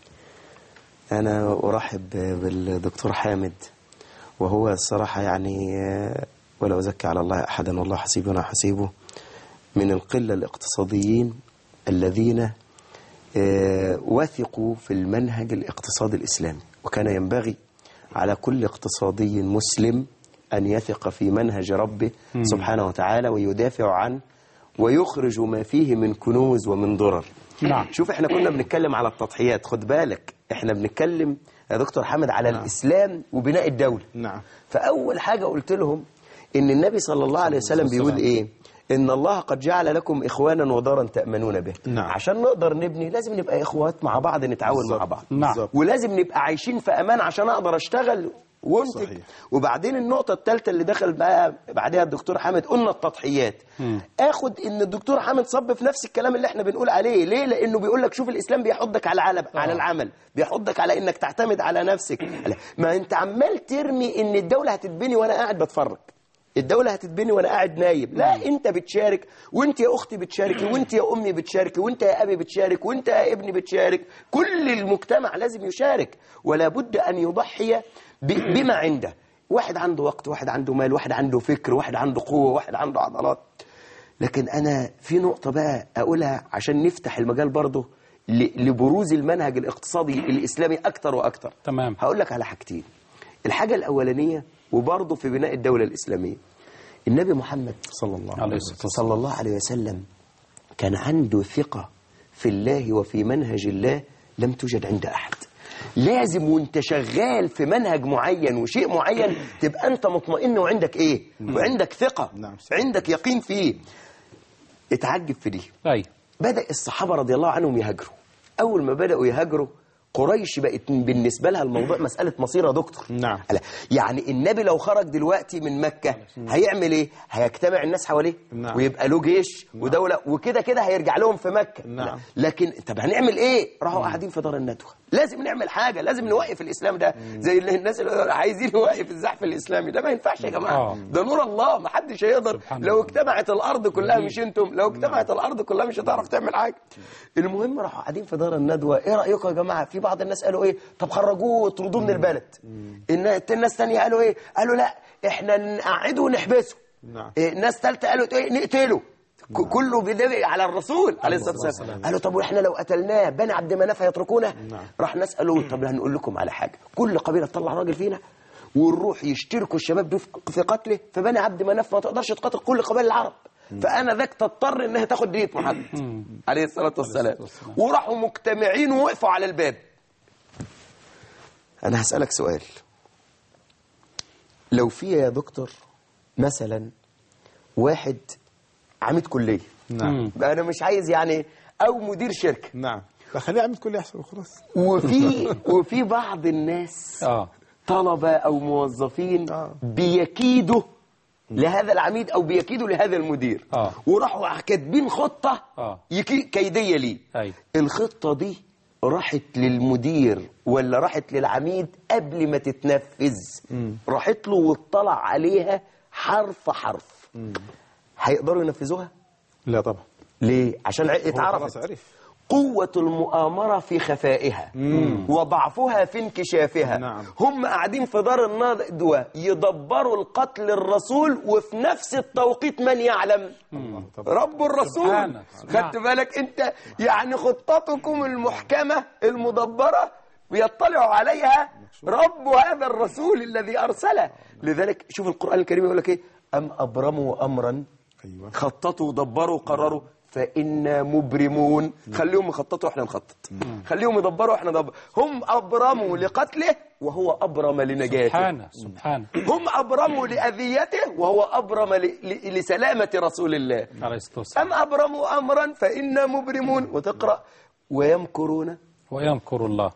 أنا أرحب بالدكتور حامد وهو الصراحة يعني آه، ولا أزكي على الله أحدا والله حسيبنا حسيبه من القلة الاقتصاديين الذين آه، وثقوا في المنهج الاقتصادي الإسلامي وكان ينبغي على كل اقتصادي مسلم أن يثق في منهج ربه سبحانه وتعالى ويدافع عنه ويخرج ما فيه من كنوز ومن ضرر نعم. شوف احنا كنا بنتكلم على التضحيات خد بالك احنا بنتكلم يا دكتور حامد على الإسلام وبناء الدولة نعم فأول حاجة قلت لهم إن النبي صلى الله عليه وسلم بيقول إيه إن الله قد جعل لكم إخوانا ودارا تأمنون به نعم. عشان نقدر نبني لازم نبقى إخوات مع بعض نتعاون مع بعض نعم. بالظبط. ولازم نبقى عايشين في أمان عشان أقدر أشتغل وانتج صحيح. وبعدين النقطة الثالثة اللي دخل بقى بعدها الدكتور حامد قلنا التضحيات اخد ان الدكتور حامد صب في نفس الكلام اللي احنا بنقول عليه ليه لانه بيقول لك شوف الاسلام بيحضك على على, على العمل بيحضك على انك تعتمد على نفسك ما انت عمال ترمي ان الدولة هتتبني وانا قاعد بتفرج الدولة هتتبني وانا قاعد نايم لا انت بتشارك وانت يا اختي بتشاركي وانت يا امي بتشاركي وانت يا ابي بتشارك وانت يا ابني بتشارك كل المجتمع لازم يشارك ولا بد ان يضحي ب- بما عنده واحد عنده وقت واحد عنده مال واحد عنده فكر واحد عنده قوة واحد عنده عضلات لكن انا في نقطة بقى اقولها عشان نفتح المجال برضه ل- لبروز المنهج الاقتصادي الاسلامي اكتر واكتر تمام. هقول لك على حاجتين الحاجة الأولانية وبرضه في بناء الدولة الإسلامية النبي محمد صلى الله عليه عليه الصلاة والسلام صلى الله عليه وسلم كان عنده ثقة في الله وفي منهج الله لم توجد عند أحد لازم وانت شغال في منهج معين وشيء معين تبقى انت مطمئن وعندك ايه وعندك ثقة نعم. عندك يقين فيه اتعجب في دي أي بدأ الصحابة رضي الله عنهم يهاجروا أول ما بدأوا يهاجروا قريش بقت بالنسبة لها الموضوع مسألة مصير يا دكتور نعم. لا، يعني النبي لو خرج دلوقتي من مكة هيعمل ايه هيجتمع الناس حواليه نعم. ويبقى له جيش ودولة وكده كده هيرجع لهم في مكة نعم. لا، لكن طب هنعمل ايه راحوا قاعدين في دار الندوة لازم نعمل حاجة لازم نوقف الإسلام ده زي اللي الناس اللي عايزين يوقف الزحف الإسلامي ده ما ينفعش يا جماعة آه. ده نور الله ما حدش هيقدر سبحان لو الله. اجتمعت الارض كلها مش انتم لو اجتمعت الارض كلها مش هتعرف تعمل حاجه المهم راحوا قاعدين في دار الندوه ايه رايكم يا جماعه في بعض الناس قالوا ايه طب خرجوه واطردوه من البلد النا- الناس تانية قالوا ايه قالوا لا احنا نقعده ونحبسه نعم. إيه ناس ثالثه قالوا ايه نقتله ك- كله بيدافع على الرسول عليه الصلاه والسلام قالوا طب واحنا لو قتلناه بني عبد مناف هيتركونا نعم. راح ناس قالوا طب هنقول لكم على حاجه كل قبيله تطلع راجل فينا ونروح يشتركوا الشباب دول في قتله فبني عبد مناف ما تقدرش تقاتل كل قبائل العرب فانا ذاك تضطر انها تاخد دية محمد عليه الصلاه والسلام وراحوا مجتمعين ووقفوا على الباب انا هسالك سؤال لو في يا دكتور مثلا واحد عميد كليه نعم انا مش عايز يعني او مدير شركه نعم لا خليه يعمل كل يحصل خلاص وفي وفي بعض الناس آه طلبة أو موظفين آه. بيكيدوا لهذا العميد أو بيكيدوا لهذا المدير آه. وراحوا كاتبين خطة آه. يكي- كيدية ليه أي الخطة دي راحت للمدير ولا راحت للعميد قبل ما تتنفذ راحت له واطلع عليها حرف حرف هيقدروا ينفذوها لا طبعا ليه عشان ع- هو خلاص اتعرفت عرف قوة المؤامرة في خفائها وضعفها في انكشافها نعم. هم قاعدين في دار الندوة يدبروا القتل الرسول وفي نفس التوقيت من يعلم الله طبعا رب الرسول سبحانه. خدت بالك انت يعني خطتكم المحكمة المدبرة ويطلعوا عليها رب هذا الرسول الذي أرسله لذلك شوف القرآن الكريم يقول لك ايه أم أبرموا أمرا ايوه خططوا ودبروا وقرروا فإنا مبرمون خليهم يخططوا واحنا نخطط خليهم يدبروا واحنا ندبر هم أبرموا لقتله وهو أبرم لنجاته سبحانه سبحانه هم أبرموا لأذيته وهو أبرم ل- ل- لسلامة رسول الله عليه الصلاة والسلام أم أبرموا أمرا فإنا مبرمون وتقرأ ويمكرون ويمكر الله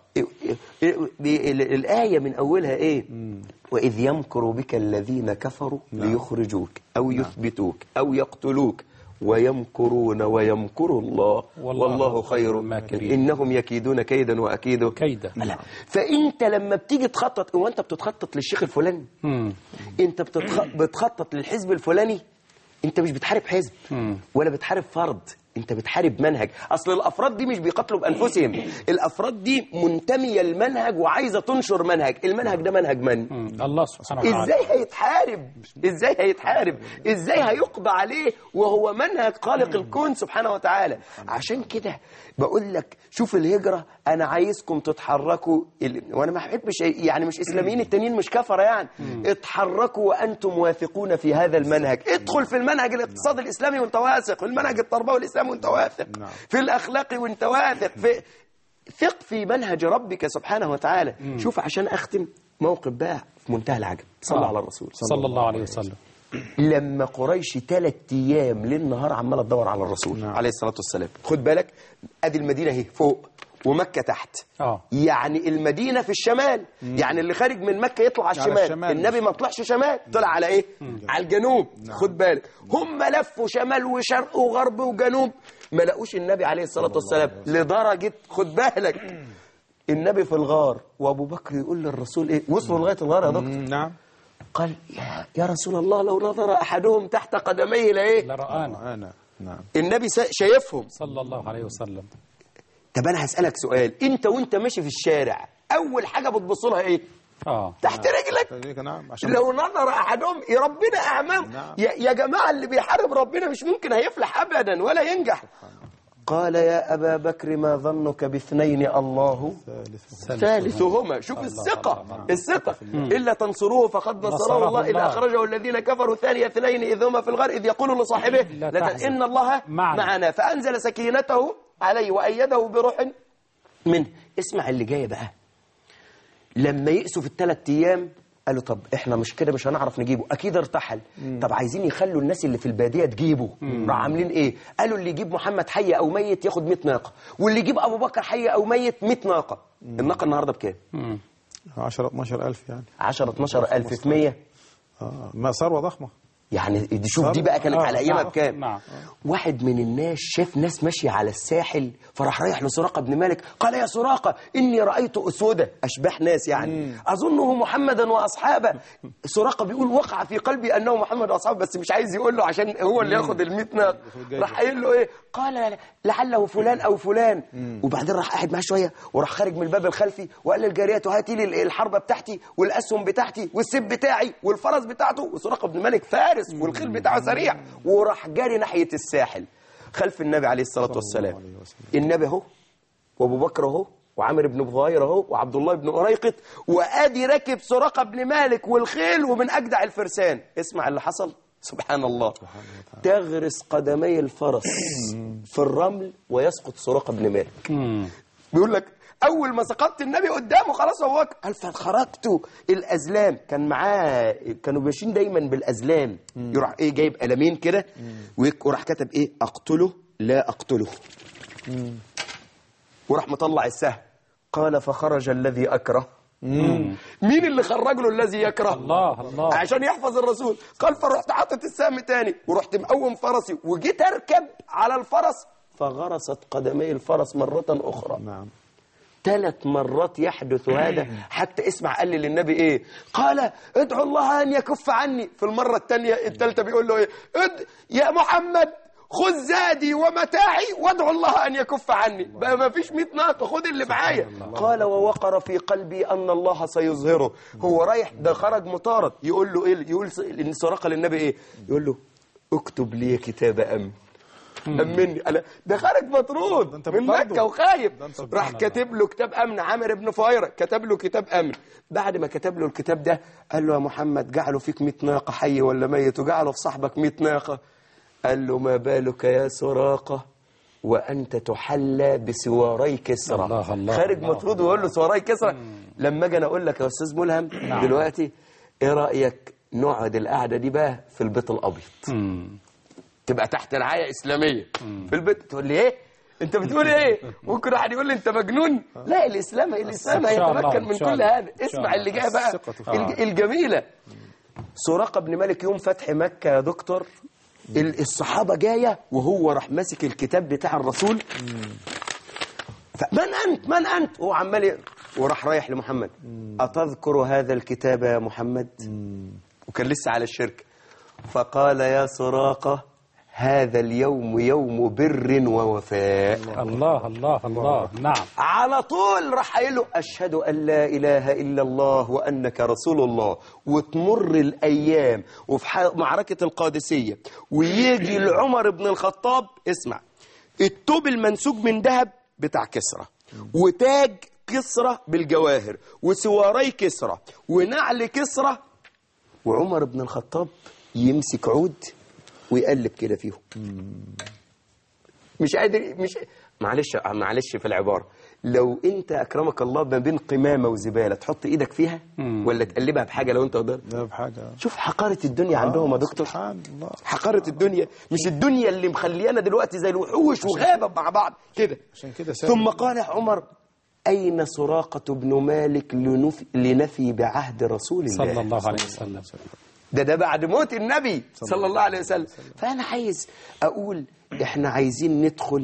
دي ال- الآية من أولها إيه وإذ يمكر بك الذين كفروا ليخرجوك أو يثبتوك أو يقتلوك ويمكرون ويمكر الله والله والله خير الماكرين. إنهم يكيدون كيدا وأكيد كيدا. لا. فأنت لما بتيجي تخطط هو أنت بتتخطط للشيخ الفلاني مم. أنت بتتخ... بتخطط للحزب الفلاني أنت مش بتحارب حزب مم. ولا بتحارب فرد انت بتحارب منهج اصل الافراد دي مش بيقاتلوا بانفسهم الافراد دي منتميه لمنهج وعايزه تنشر منهج المنهج ده منهج من مم. الله سبحانه وتعالى ازاي هيتحارب ازاي هيتحارب ازاي هيقضى عليه وهو منهج خالق الكون سبحانه وتعالى عشان كده بقول لك شوف الهجرة انا عايزكم تتحركوا ال... وانا ما بحبش يعني مش اسلاميين التانيين مش كفرة يعني اتحركوا وانتم واثقون في هذا المنهج ادخل في المنهج الاقتصادي الاسلامي وانت واثق في المنهج التربوي الاسلامي وانت واثق نعم. في الاخلاق وانت واثق في ثق في منهج ربك سبحانه وتعالى شوف عشان اختم موقف بقى في منتهى العجب صلى آه. على الرسول صلى الله عليه وسلم لما قريش ثلاث ايام للنهار عماله تدور على الرسول نعم. عليه الصلاه والسلام خد بالك ادي المدينه اهي فوق ومكه تحت اه يعني المدينه في الشمال يعني اللي خارج من مكه يطلع على على الشمال الشمال. النبي ما طلعش شمال طلع على ايه على الجنوب خد بالك هم لفوا شمال وشرق وغرب وجنوب ما لقوش النبي عليه الصلاه والسلام لدرجه خد بالك النبي في الغار وابو بكر يقول للرسول ايه وصلوا لغايه الغار يا دكتور مم، نعم قال يا, يا رسول الله لو نظر أحدهم تحت قدميه لإيه لرآنا أنا نعم النبي سا- شايفهم صلى الله عليه وسلم طب أنا هسألك سؤال أنت وأنت ماشي في الشارع أول حاجة بتبص لها إيه اه تحت رجلك تدريك نعم عشان لو نظر احدهم يا ربنا اعمام نعم. يا, يا جماعه اللي بيحارب ربنا مش ممكن هيفلح ابدا ولا ينجح قال يا ابا بكر ما ظنك باثنين الله ثالث ثالثهما شوف الثقه الثقه الا تنصروه فقد نصره نصره الله اذ الله. اخرجه الذين كفروا ثاني اثنين اذ هما في الغار اذ يقول لصاحبه لا لا تحزن. ان الله معنا. معنا فانزل سكينته عليه وايده بروح منه اسمع اللي جاي بقى لما يقسوا في الثلاث ايام قالوا طب احنا مش كده مش هنعرف نجيبه اكيد ارتحل طب عايزين يخلوا الناس اللي في الباديه تجيبه راح عاملين ايه قالوا اللي يجيب محمد حي او ميت ياخد 100 ناقه واللي يجيب ابو بكر حي او ميت 100 ناقه الناقه النهارده بكام 10 12000 يعني 10 12000 في 100 اه ما ثروه ضخمه يعني دي شوف صار- دي بقى كانت آه، على ايامها نعم، بكام نعم. واحد من الناس شاف ناس ماشيه على الساحل فراح رايح لسراقه بن مالك قال يا سراقه اني رايت اسوده اشباح ناس يعني اظنه محمدا واصحابه سراقه بيقول وقع في قلبي انه محمد واصحابه بس مش عايز يقول له عشان هو اللي ياخد ال 100 ناق راح قايل له ايه قال لعله فلان او فلان وبعدين راح قاعد معاه شويه وراح خارج من الباب الخلفي وقال للجاريات هاتي لي الحربه بتاعتي والاسهم بتاعتي والسيف بتاعي والفرس بتاعته وسراقه بن مالك فارس والخيل بتاعه سريع وراح جاري ناحيه الساحل خلف النبي عليه الصلاه والسلام عليه وسلم. النبي اهو وابو بكر اهو وعامر بن بظاهر اهو وعبد الله بن أريقط وادي راكب سراقه بن مالك والخيل ومن اجدع الفرسان اسمع اللي حصل سبحان الله تغرس قدمي الفرس في الرمل ويسقط سراقه بن مالك بيقول لك اول ما سقطت النبي قدامه خلاص هو وقع. قال فخرجت الازلام كان معاه كانوا ماشيين دايما بالازلام يروح ايه جايب قلمين كده ويك- وراح كتب ايه اقتله لا اقتله وراح مطلع السهم قال فخرج الذي اكره مين اللي خرج له الذي يكره الله الله عشان يحفظ الرسول قال فرحت حاطط السهم تاني ورحت مقوم فرسي وجيت اركب على الفرس فغرست قدمي الفرس مرة أخرى نعم ثلاث مرات يحدث هذا حتى اسمع قال لي للنبي ايه قال ادعو الله ان يكف عني في المره الثانيه الثالثه بيقول له ايه اد يا محمد خذ زادي ومتاعي وادعو الله ان يكف عني بقى ما فيش 100 ناقه خد اللي معايا قال ووقر في قلبي ان الله سيظهره هو رايح ده خرج مطارد يقول له ايه يقول س- سراقه للنبي ايه يقول له اكتب لي كتاب امن أمني أنا ده خارج مطرود ده أنت من برضه. مكة وخايف ده أنت راح كاتب له كتاب أمن عامر بن فايرة كتب له كتاب أمن بعد ما كتب له الكتاب ده قال له يا محمد جعله فيك 100 ناقة حي ولا ميت وجعله في صاحبك 100 ناقة قال له ما بالك يا سراقة وأنت تحلى بسواري كسرى الله الله خارج الله مطرود ويقول له سواري كسرى لما اجي انا اقول لك يا استاذ ملهم دلوقتي ايه رايك نقعد القعده دي بقى في البيت الابيض تبقى تحت رعايه اسلاميه في البيت تقول لي ايه انت بتقول ايه ممكن واحد يقول لي انت مجنون لا الاسلام الاسلام إن شاء الله، هيتمكن إن من شاء كل الله. هذا إن شاء اسمع الله. اللي جاي بقى الثقة في الج- الجميله سراقه بن مالك يوم فتح مكه يا دكتور ال- الصحابه جايه وهو راح ماسك الكتاب بتاع الرسول فمن انت من انت هو عمال يقرأ. وراح رايح لمحمد اتذكر هذا الكتاب يا محمد وكان لسه على الشرك فقال يا سراقه هذا اليوم يوم بر ووفاء الله الله الله نعم على طول راح قايل له اشهد ان لا اله الا الله وانك رسول الله وتمر الايام وفي ح- معركه القادسيه ويجي لعمر بن الخطاب اسمع التوب المنسوج من ذهب بتاع كسرى وتاج كسرى بالجواهر وسواري كسرى ونعل كسرى وعمر بن الخطاب يمسك عود ويقلب كده فيهم مش قادر مش معلش معلش في العباره لو انت اكرمك الله ما بين قمامه وزباله تحط ايدك فيها ولا تقلبها بحاجه لو انت قدرت ده بحاجة شوف حقاره الدنيا عندهم يا دكتور سبحان الله حقاره الدنيا مش الدنيا اللي مخليانا دلوقتي زي الوحوش وغابه مع بعض كده عشان كده سامي. ثم قال عمر أين سراقة بن مالك لنفي, لنفي بعهد رسول الله صلى الله عليه وسلم ده ده بعد موت النبي صلى الله عليه وسلم فأنا عايز أقول إحنا عايزين ندخل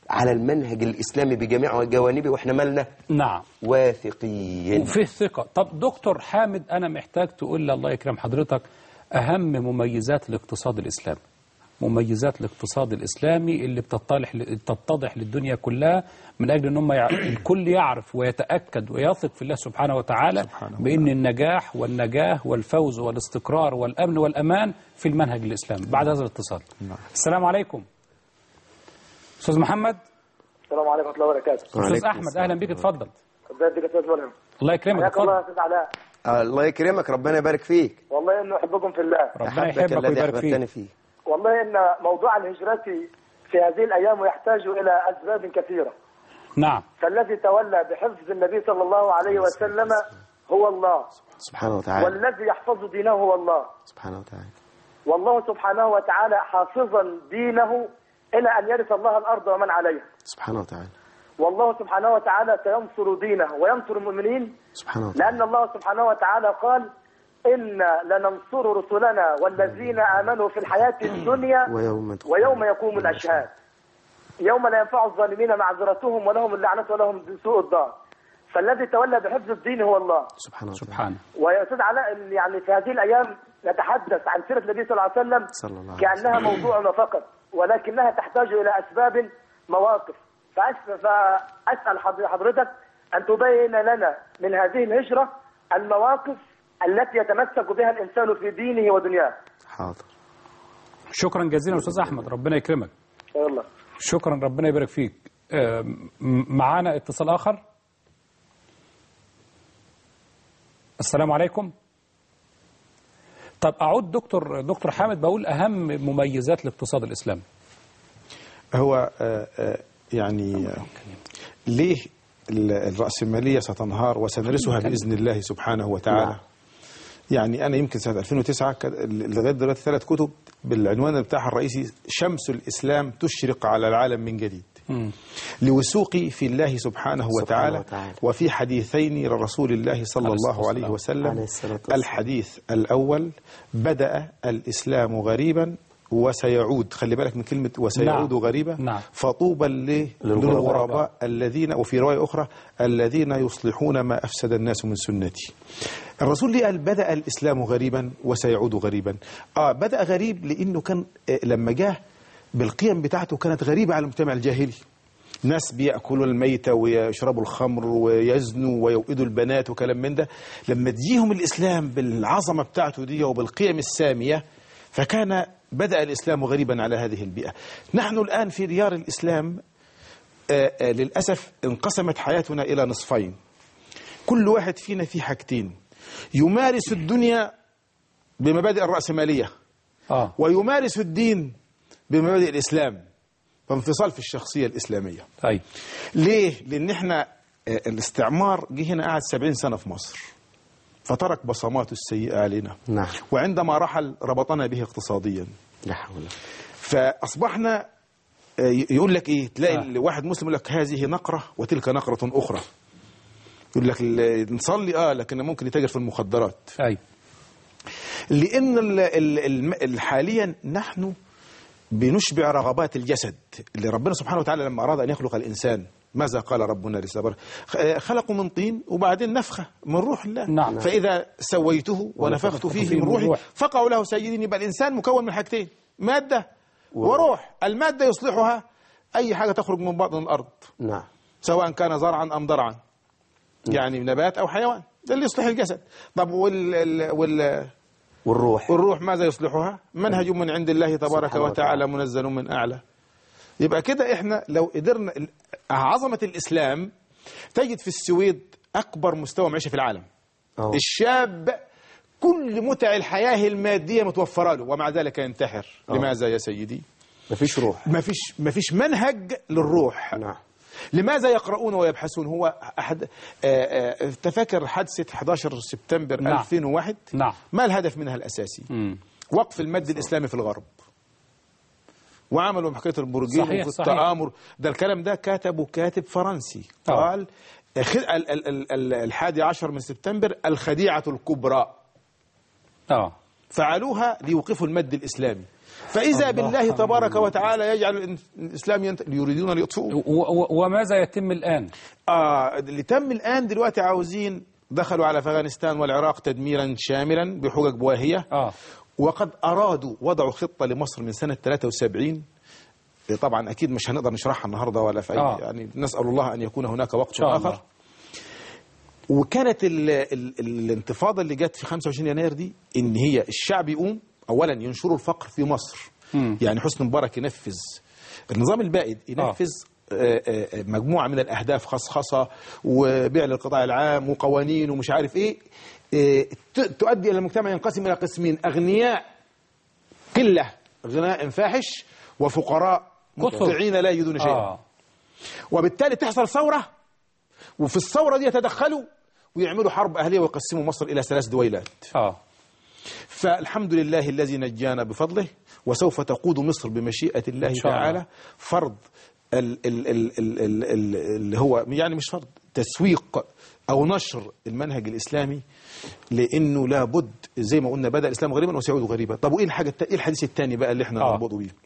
على المنهج الإسلامي بجميع جوانبه وإحنا مالنا نعم واثقين وفيه ثقة طب دكتور حامد أنا محتاج تقول لي الله يكرم حضرتك أهم مميزات الاقتصاد الإسلامي مميزات الاقتصاد الإسلامي اللي بتتضح بتتضح للدنيا كلها من أجل أن هم يع... الكل يعرف ويتأكد ويثق في الله سبحانه وتعالى سبحانه بأن النجاح والنجاة والفوز والاستقرار والأمن والأمان في المنهج الإسلامي بعد هذا الاتصال السلام عليكم أستاذ محمد السلام عليكم ورحمه الله وبركاته أستاذ وعليكم أحمد أهلا بك اتفضل ازيك يا استاذ ملهم الله يكرمك حياك الله اتفضل يا استاذ علاء آه، الله يكرمك ربنا يبارك فيك والله انه احبكم في الله ربنا أحبك يحبك الذي ويبارك أحببتني فيك فيه والله ان موضوع الهجرة في هذه الايام يحتاج الى اسباب كثيره نعم فالذي تولى بحفظ النبي صلى الله عليه وسلم هو الله سبحانه وتعالى والذي يحفظ دينه هو الله سبحانه وتعالى والله سبحانه وتعالى حافظا دينه الى ان يرث الله الارض ومن عليها سبحانه وتعالى والله سبحانه وتعالى سينصر دينه وينصر المؤمنين سبحانه وتعالى لأن الله سبحانه وتعالى قال إنا لننصر رسلنا والذين آمنوا في الحياة الدنيا ويوم تقوم ويوم يقوم الأشهاد يوم لا ينفع الظالمين معذرتهم ولهم اللعنة ولهم سوء الدار فالذي تولى بحفظ الدين هو الله سبحانه وتعالى سبحانه ويا أستاذ علاء يعني في هذه الأيام نتحدث عن سيرة النبي صلى الله عليه وسلم صلى الله عليه كأنها موضوع فقط ولكنها تحتاج إلى أسباب مواقف فأس- فأسأل حض- حضرتك أن تبين لنا من هذه الهجرة المواقف التي يتمسك بها الإنسان في دينه ودنياه حاضر شكرا جزيلا أستاذ أحمد ربنا يكرمك يلا شكرا ربنا يبارك فيك آه، م- معانا اتصال آخر السلام عليكم طب أعود دكتور دكتور حامد بقول أهم مميزات الاقتصاد الإسلامي هو آه، آه، يعني آه، ليه ال- الرأسمالية ستنهار وسنرثها بإذن الله سبحانه وتعالى نعم. يعني أنا يمكن سنة 2009 كان لغاية دلوقتي ثلاث كتب بالعنوان بتاعها الرئيسي شمس الإسلام تشرق على العالم من جديد لوثوقي في الله سبحانه وتعالى وتعالى. وفي حديثين لرسول الله صلى الله عليه عليه وسلم الصلاة والسلام. الحديث الأول بدأ الإسلام غريبا وسيعود خلي بالك من كلمة وسيعود نعم. غريبا نعم. فطوبى ل- للغرباء الذين وفي رواية أخرى الذين يصلحون ما أفسد الناس من سنتي الرسول ليه قال بدأ الإسلام غريبا وسيعود غريبا آه بدأ غريب لأنه كان آه، لما جاء بالقيم بتاعته كانت غريبة على المجتمع الجاهلي ناس بيأكلوا الميتة ويشربوا الخمر ويزنوا ويوئدوا البنات وكلام من ده لما تجيهم الإسلام بالعظمة بتاعته دي وبالقيم السامية فكان بدأ الإسلام غريبا على هذه البيئة نحن الآن في ديار الإسلام آه، آه، للأسف انقسمت حياتنا إلى نصفين كل واحد فينا في حاجتين يمارس الدنيا بمبادئ الرأسمالية آه ويمارس الدين بمبادئ الإسلام فانفصال في الشخصية الإسلامية طيب ليه؟ لأن احنا آه، الاستعمار جه هنا قعد 70 سنة في مصر فترك بصماته السيئة علينا نعم وعندما رحل ربطنا به اقتصاديا لا حول فأصبحنا آه، يقول لك إيه تلاقي آه. آه. واحد مسلم يقول لك هذه نقرة وتلك نقرة أخرى يقول لك ال- نصلي اه لكن ممكن يتاجر في المخدرات أي لأن ال- ال- الم- ال- حاليا نحن بنشبع رغبات الجسد اللي ربنا سبحانه وتعالى لما أراد أن يخلق الإنسان ماذا قال ربنا للصبر خلقوا من طين وبعدين نفخة من روح الله نعم. فإذا سويته ونفخت فيه من روحي فقعوا له سيدين يبقى الإنسان مكون من حاجتين مادة وروح المادة يصلحها أي حاجة تخرج من باطن الأرض نعم سواء كان زرعا أم ضرعا يعني نبات أو حيوان ده اللي يصلح الجسد طب وال, ال- وال... والروح والروح ماذا يصلحها منهج من عند الله تبارك سبحانه وتعالى منزل من أعلى يبقى كده إحنا لو قدرنا عظمة الإسلام تجد في السويد أكبر مستوى معيشة في العالم أوه. الشاب كل متع الحياة المادية متوفرة له ومع ذلك ينتحر لماذا يا سيدي مفيش روح ما فيش ما فيش منهج للروح نعم لماذا يقرؤون ويبحثون هو أحد آه، آه، تفكر حادثة 11 سبتمبر نعم. 2001 نعم. ما الهدف منها الأساسي مم. وقف المد الإسلامي في الغرب وعملوا حكاية البرجين صحيح، وفي صحيح. التآمر ده الكلام ده كتبه كاتب فرنسي آه. قال خ- ال- ال- ال- ال- الحادي عشر من سبتمبر الخديعة الكبرى آه فعلوها ليوقفوا المد الإسلامي فإذا بالله تبارك وتعالى يجعل الإسلام ينت... يريدون أن يطفئوا و- و- وماذا يتم الآن آه اللي تم الآن دلوقتي عاوزين دخلوا على أفغانستان والعراق تدميرا شاملا بحجج بواهية آه وقد أرادوا وضعوا خطة لمصر من سنة 73 طبعا أكيد مش هنقدر نشرحها النهاردة ولا في أي آه. يعني نسأل الله أن يكون هناك وقت شاء الله. آخر وكانت ال ال الانتفاضة اللي جت في 25 يناير دي إن هي الشعب يقوم أولا ينشروا الفقر في مصر مم. يعني حسني مبارك ينفذ النظام البائد ينفذ آه، آه، آه، مجموعة من الأهداف خصخصة وبيع للقطاع العام وقوانين ومش عارف إيه آه، ت- تؤدي إلى المجتمع ينقسم إلى قسمين أغنياء قلة غناء فاحش وفقراء كثر. مقطعين لا يجدون شيئا آه وبالتالي تحصل ثورة وفي الثورة دي يتدخلوا ويعملوا حرب أهلية ويقسموا مصر إلى ثلاث دويلات آه فالحمد لله الذي نجانا بفضله وسوف تقود مصر بمشيئة الله شاء الله. تعالى فرض ال ال ال ال ال ال اللي هو يعني مش فرض تسويق أو نشر المنهج الإسلامي لأنه لابد زي ما قلنا بدأ الإسلام غريبا وسيعود غريبا طب وإيه الحاجة التا- إيه الحديث الثاني بقى اللي احنا آه. نربطه بيه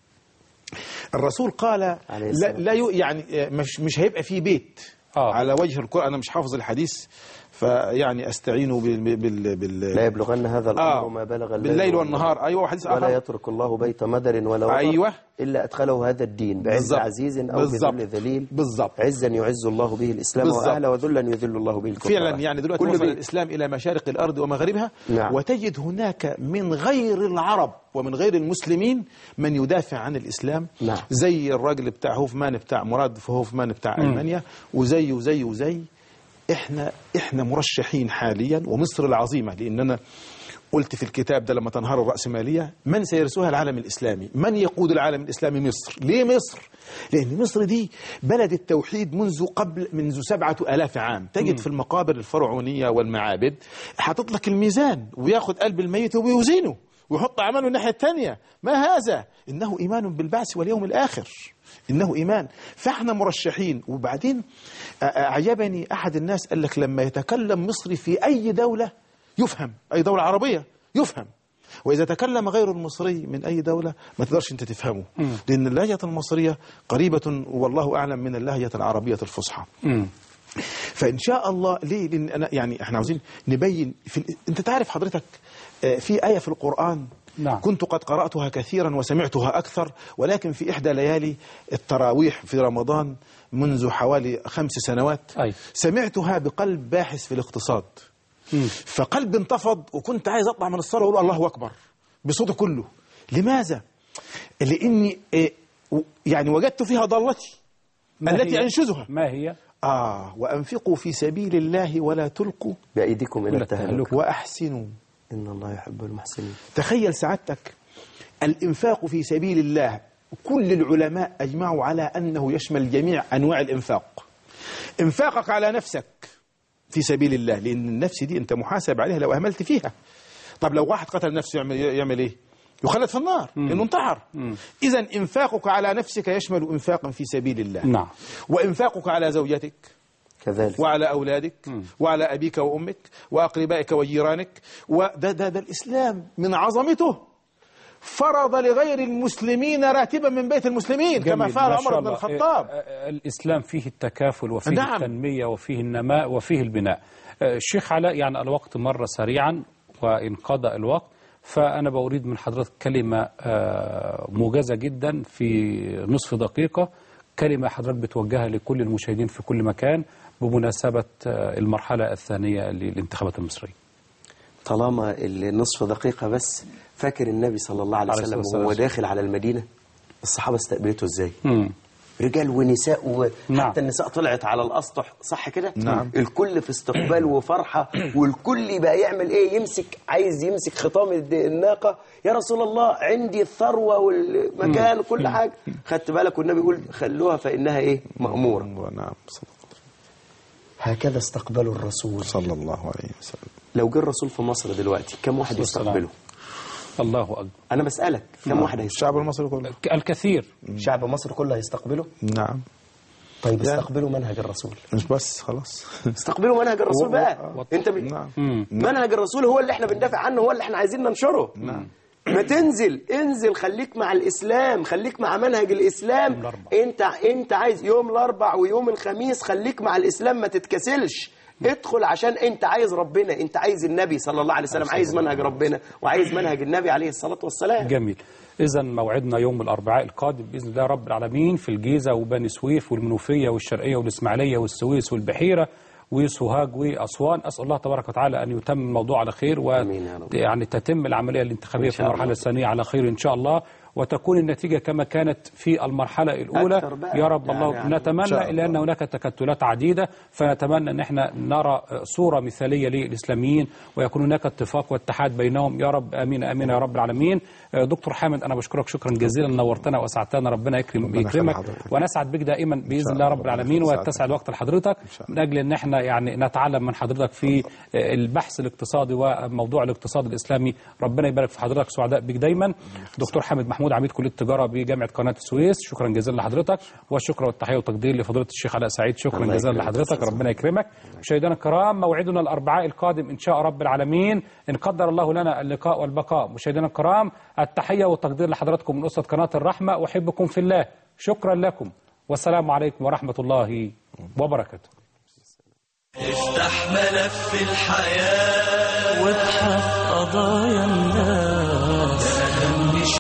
الرسول قال عليه لا, الصلاة لا يو- يعني مش مش هيبقى فيه بيت آه. على وجه القرآن أنا مش حافظ الحديث فيعني أستعين بال, بال, بال لا يبلغن هذا الأمر آه ما بلغ الليل بالليل والنهار أيوة وحديث ولا آخر يترك الله بيت مدر ولا وطر أيوة. إلا أدخله هذا الدين بعز بالظبط. عزيز أو بالظبط. بذل ذليل بالظبط. عزا يعز الله به الإسلام بالظبط. وأهله وذلا يذل الله به الكفار فعلا يعني دلوقتي كل وصل بيت الإسلام إلى مشارق الأرض ومغاربها نعم. وتجد هناك من غير العرب ومن غير المسلمين من يدافع عن الإسلام نعم. زي الراجل بتاع هوفمان بتاع مراد هوفمان بتاع ألمانيا وزي وزي وزي احنا احنا مرشحين حاليا ومصر العظيمة لأننا قلت في الكتاب ده لما تنهار الرأسمالية من سيرسوها العالم الإسلامي من يقود العالم الإسلامي مصر ليه مصر لأن مصر دي بلد التوحيد منذ قبل منذ سبعة ألاف عام تجد في المقابر الفرعونية والمعابد حاطط لك الميزان وياخد قلب الميت وبيوزنه ويحط عمله الناحية الثانية ما هذا إنه إيمان بالبعث واليوم الآخر إنه إيمان فإحنا مرشحين وبعدين أ- أعجبني أحد الناس قال لك لما يتكلم مصري في أي دولة يفهم أي دولة عربية يفهم وإذا تكلم غير المصري من أي دولة ما تقدرش أنت تفهمه لأن اللهجة المصرية قريبة والله أعلم من اللهجة العربية الفصحى مم. فان شاء الله ليه لان انا يعني احنا عاوزين نبين في ال... انت تعرف حضرتك آه، في ايه في القران نعم. كنت قد قراتها كثيرا وسمعتها اكثر ولكن في احدى ليالي التراويح في رمضان منذ حوالي خمس سنوات أي. سمعتها بقلب باحث في الاقتصاد فقلبي انتفض وكنت عايز اطلع من الصلاه واقول الله اكبر بصوتي كله لماذا لاني آه، و- يعني وجدت فيها ضالتي ما التي هي؟ انشزها ما هي آه وأنفقوا في سبيل الله ولا تلقوا بأيديكم إلى ولا التهلكة التهلكة. وأحسنوا إن الله يحب المحسنين تخيل سعادتك الإنفاق في سبيل الله كل العلماء أجمعوا على أنه يشمل جميع أنواع الإنفاق إنفاقك على نفسك في سبيل الله لأن النفس دي أنت محاسب عليها لو أهملت فيها طب لو واحد قتل نفسه يعمل, يعمل إيه يخلد في النار لأنه انتحر إذا إنفاقك على نفسك يشمل إنفاقا في سبيل الله نعم وإنفاقك على زوجتك كذلك وعلى أولادك وعلى أبيك وأمك وأقربائك وجيرانك وده ده, ده الإسلام من عظمته فرض لغير المسلمين راتبا من بيت المسلمين كما جميل. فعل ما شاء عمر بن الله. الخطاب آه، آه، الإسلام فيه التكافل وفيه نعم. التنمية وفيه النماء وفيه البناء آه، الشيخ علاء يعني الوقت مر سريعا وانقضى الوقت فأنا بأريد من حضرتك كلمة آه، موجزة جدا في نصف دقيقة كلمة حضرتك بتوجهها لكل المشاهدين في كل مكان بمناسبة آه، المرحلة الثانية للانتخابات المصرية طالما النصف دقيقة بس فاكر النبي صلى الله عليه عليه وسلم الصلاة وهو والسلام. داخل على المدينة الصحابة استقبلته ازاي مم. رجال ونساء وحتى نعم. النساء طلعت على الاسطح صح كده نعم. الكل في استقبال وفرحه والكل بقى يعمل ايه يمسك عايز يمسك خطام الد- الناقه يا رسول الله عندي الثروه والمكان وكل حاجه خدت بالك والنبي يقول خلوها فانها ايه ماموره نعم صدق هكذا استقبلوا الرسول صلى الله عليه وسلم لو جه الرسول في مصر دلوقتي كم واحد والسلام. يستقبله الله أكبر انا بسالك كم واحد هيستقبله الشعب المصري كله الكثير شعب مصر كله هيستقبله نعم طيب لا. استقبلوا منهج الرسول مش بس خلاص استقبلوا منهج الرسول و- بقى و- انت ب... نعم مم. منهج الرسول هو اللي احنا بندافع عنه هو اللي احنا عايزين ننشره نعم ما تنزل انزل خليك مع الاسلام خليك مع منهج الاسلام يوم الأربع. انت انت عايز يوم الاربع ويوم الخميس خليك مع الاسلام ما تتكسلش ادخل عشان انت عايز ربنا انت عايز النبي صلى الله عليه وسلم عايز منهج ربنا وعايز منهج النبي عليه الصلاة والسلام جميل إذا موعدنا يوم الأربعاء القادم بإذن الله رب العالمين في الجيزة وبني سويف والمنوفية والشرقية والإسماعيلية والسويس والبحيرة وسوهاج وأسوان أسأل الله تبارك وتعالى أن يتم الموضوع على خير آمين يا رب. ويعني تتم العملية الانتخابية إن في شاء المرحلة الله. الثانية على خير إن شاء الله وتكون النتيجة كما كانت في المرحلة الأولى أكثر بقى. يا رب يعني- الله يعني إن شاء نتمنى الله. إلا أن هناك تكتلات عديدة فنتمنى أن احنا نرى صورة مثالية للإسلاميين ويكون هناك اتفاق واتحاد بينهم يا رب آمين آمين يا رب العالمين دكتور حامد أنا بشكرك شكرا جزيلا نورتنا وأسعدتنا ربنا يكرم ربنا يخلي يكرمك حضرتك. ونسعد بك دائما بإذن شاء الله الله. رب ربنا العالمين يسعدك. ويتسع الوقت لحضرتك شاء من أجل أن احنا يعني نتعلم من حضرتك في البحث الاقتصادي وموضوع الاقتصاد الإسلامي ربنا يبارك في حضرتك سعداء بك دايما دكتور حامد محمود عميد كلية التجارة بجامعة قناة السويس شكرا جزيلا لحضرتك والشكر والتحية والتقدير لفضيلة الشيخ علاء سعيد شكرا الله جزيلا يكرمك. لحضرتك ربنا يكرمك مشاهدينا الكرام موعدنا الأربعاء القادم إن شاء رب العالمين إن قدر الله لنا اللقاء والبقاء مشاهدينا الكرام التحية والتقدير لحضراتكم من أسرة قناة الرحمة أحبكم في الله شكرا لكم والسلام عليكم ورحمة الله وبركاته افتح ملف الحياة وابحث قضايا الناس